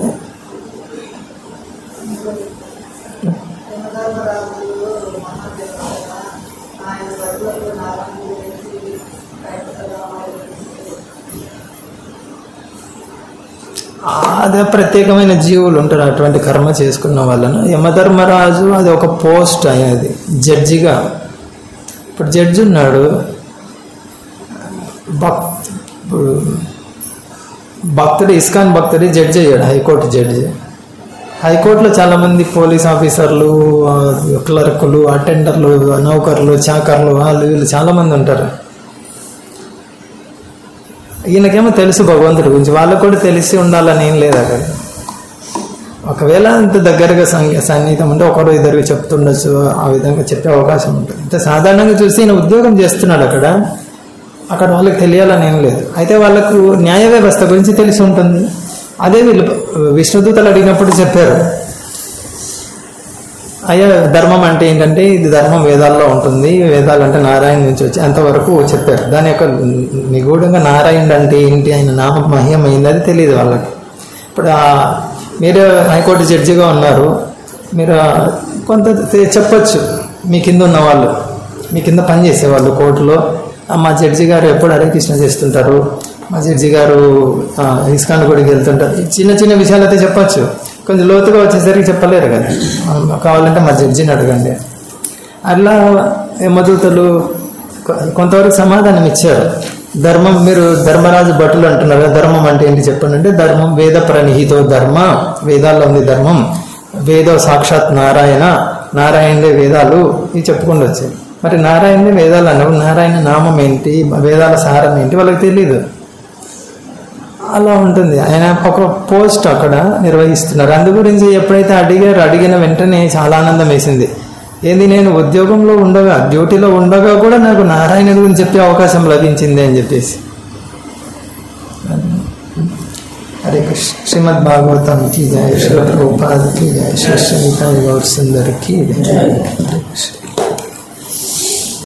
ఆయన బడులకు నాలుగు గురించి బయటకు అదే ప్రత్యేకమైన జీవులు ఉంటారు అటువంటి కర్మ చేసుకున్న వాళ్ళను యమధర్మరాజు అది ఒక పోస్ట్ అనేది జడ్జిగా ఇప్పుడు జడ్జి ఉన్నాడు భక్ ఇప్పుడు భక్తుడు ఇస్కాన్ భక్తుడు జడ్జి అయ్యాడు హైకోర్టు జడ్జి హైకోర్టులో చాలామంది పోలీస్ ఆఫీసర్లు ఆ, క్లర్కులు అటెండర్లు నౌకర్లు చాకర్లు వాళ్ళు వీళ్ళు చాలామంది ఉంటారు ఈయనకేమో తెలుసు భగవంతుడి గురించి వాళ్ళకు కూడా తెలిసి ఉండాలని ఏం లేదు అక్కడ ఒకవేళ అంత దగ్గరగా సంగ సన్నిహితం ఉంటే ఒకరు ఇద్దరు చెప్తుండొచ్చు ఆ విధంగా చెప్పే అవకాశం ఉంటుంది అంటే సాధారణంగా చూసి ఈయన ఉద్యోగం చేస్తున్నాడు అక్కడ అక్కడ వాళ్ళకి తెలియాలని ఏం లేదు అయితే వాళ్ళకు న్యాయ వ్యవస్థ గురించి తెలిసి ఉంటుంది అదే వీళ్ళు విష్ణుదూతలు అడిగినప్పుడు చెప్పారు అయ్యా ధర్మం అంటే ఏంటంటే ఇది ధర్మం వేదాల్లో ఉంటుంది వేదాలు అంటే నారాయణ నుంచి వచ్చి అంతవరకు చెప్పారు దాని యొక్క నిగూఢంగా నారాయణుడు అంటే ఏంటి ఆయన నామ మహ్యం అయింది అది తెలియదు వాళ్ళకి ఇప్పుడు ఆ మీరు హైకోర్టు జడ్జిగా ఉన్నారు మీరు ఆ కొంత తె- చెప్పొచ్చు మీ కింద ఉన్న వాళ్ళు మీ కింద పని చేసేవాళ్ళు కోర్టులో "ఆ, మా జడ్జి గారు ఎప్పుడు హరే కృష్ణ చేస్తుంటారు మా జడ్జి గారు ఆ, ఇస్కాన్ గుడికి వెళ్తుంటారు ఈ చిన్న చిన్న విషయాలు అయితే చెప్పొచ్చు కొంచెం లోతుగా వచ్చేసరికి చెప్పలేరు కదా ఆ, కావాలంటే మా జడ్జిని అడగండి అట్లా యమదూతలు కొ- కొంతవరకు సమాధానం ఇచ్చారు ధర్మం మీరు ధర్మరాజు భటులు అంటున్నారు కదా, ధర్మం అంటే ఏంటి చెప్పండి అంటే ధర్మం వేద ప్రణిహితో ధర్మ వేదాల్లో ఉంది ధర్మం వేద సాక్షాత్ నారాయణ నారాయణే వేదాలు ఇవి చెప్పుకుంటూ వచ్చాయి మరి నారాయణే వేదాలు అన్నప్పుడు నారాయణ నామం ఏంటి వేదాల సారం ఏంటి వాళ్ళకి తెలియదు అలా ఉంటుంది ఆయన ఒక పోస్ట్ అక్కడ నిర్వహిస్తున్నారు అందు గురించి ఎప్పుడైతే అడిగారు అడిగిన వెంటనే చాలా ఆనందం వేసింది ఏంది నేను ఉద్యోగంలో ఉండగా డ్యూటీలో ఉండగా కూడా నాకు నారాయణ గురించి చెప్పే అవకాశం లభించింది అని చెప్పేసి హరే కృష్ణ శ్రీమద్ భాగవతం కి జయ శ్రీ ప్రభుపాద కి జయ శ్రీ శ్రీనితాయి గౌర్ సుందర్ కి జయ హరే కృష్ణ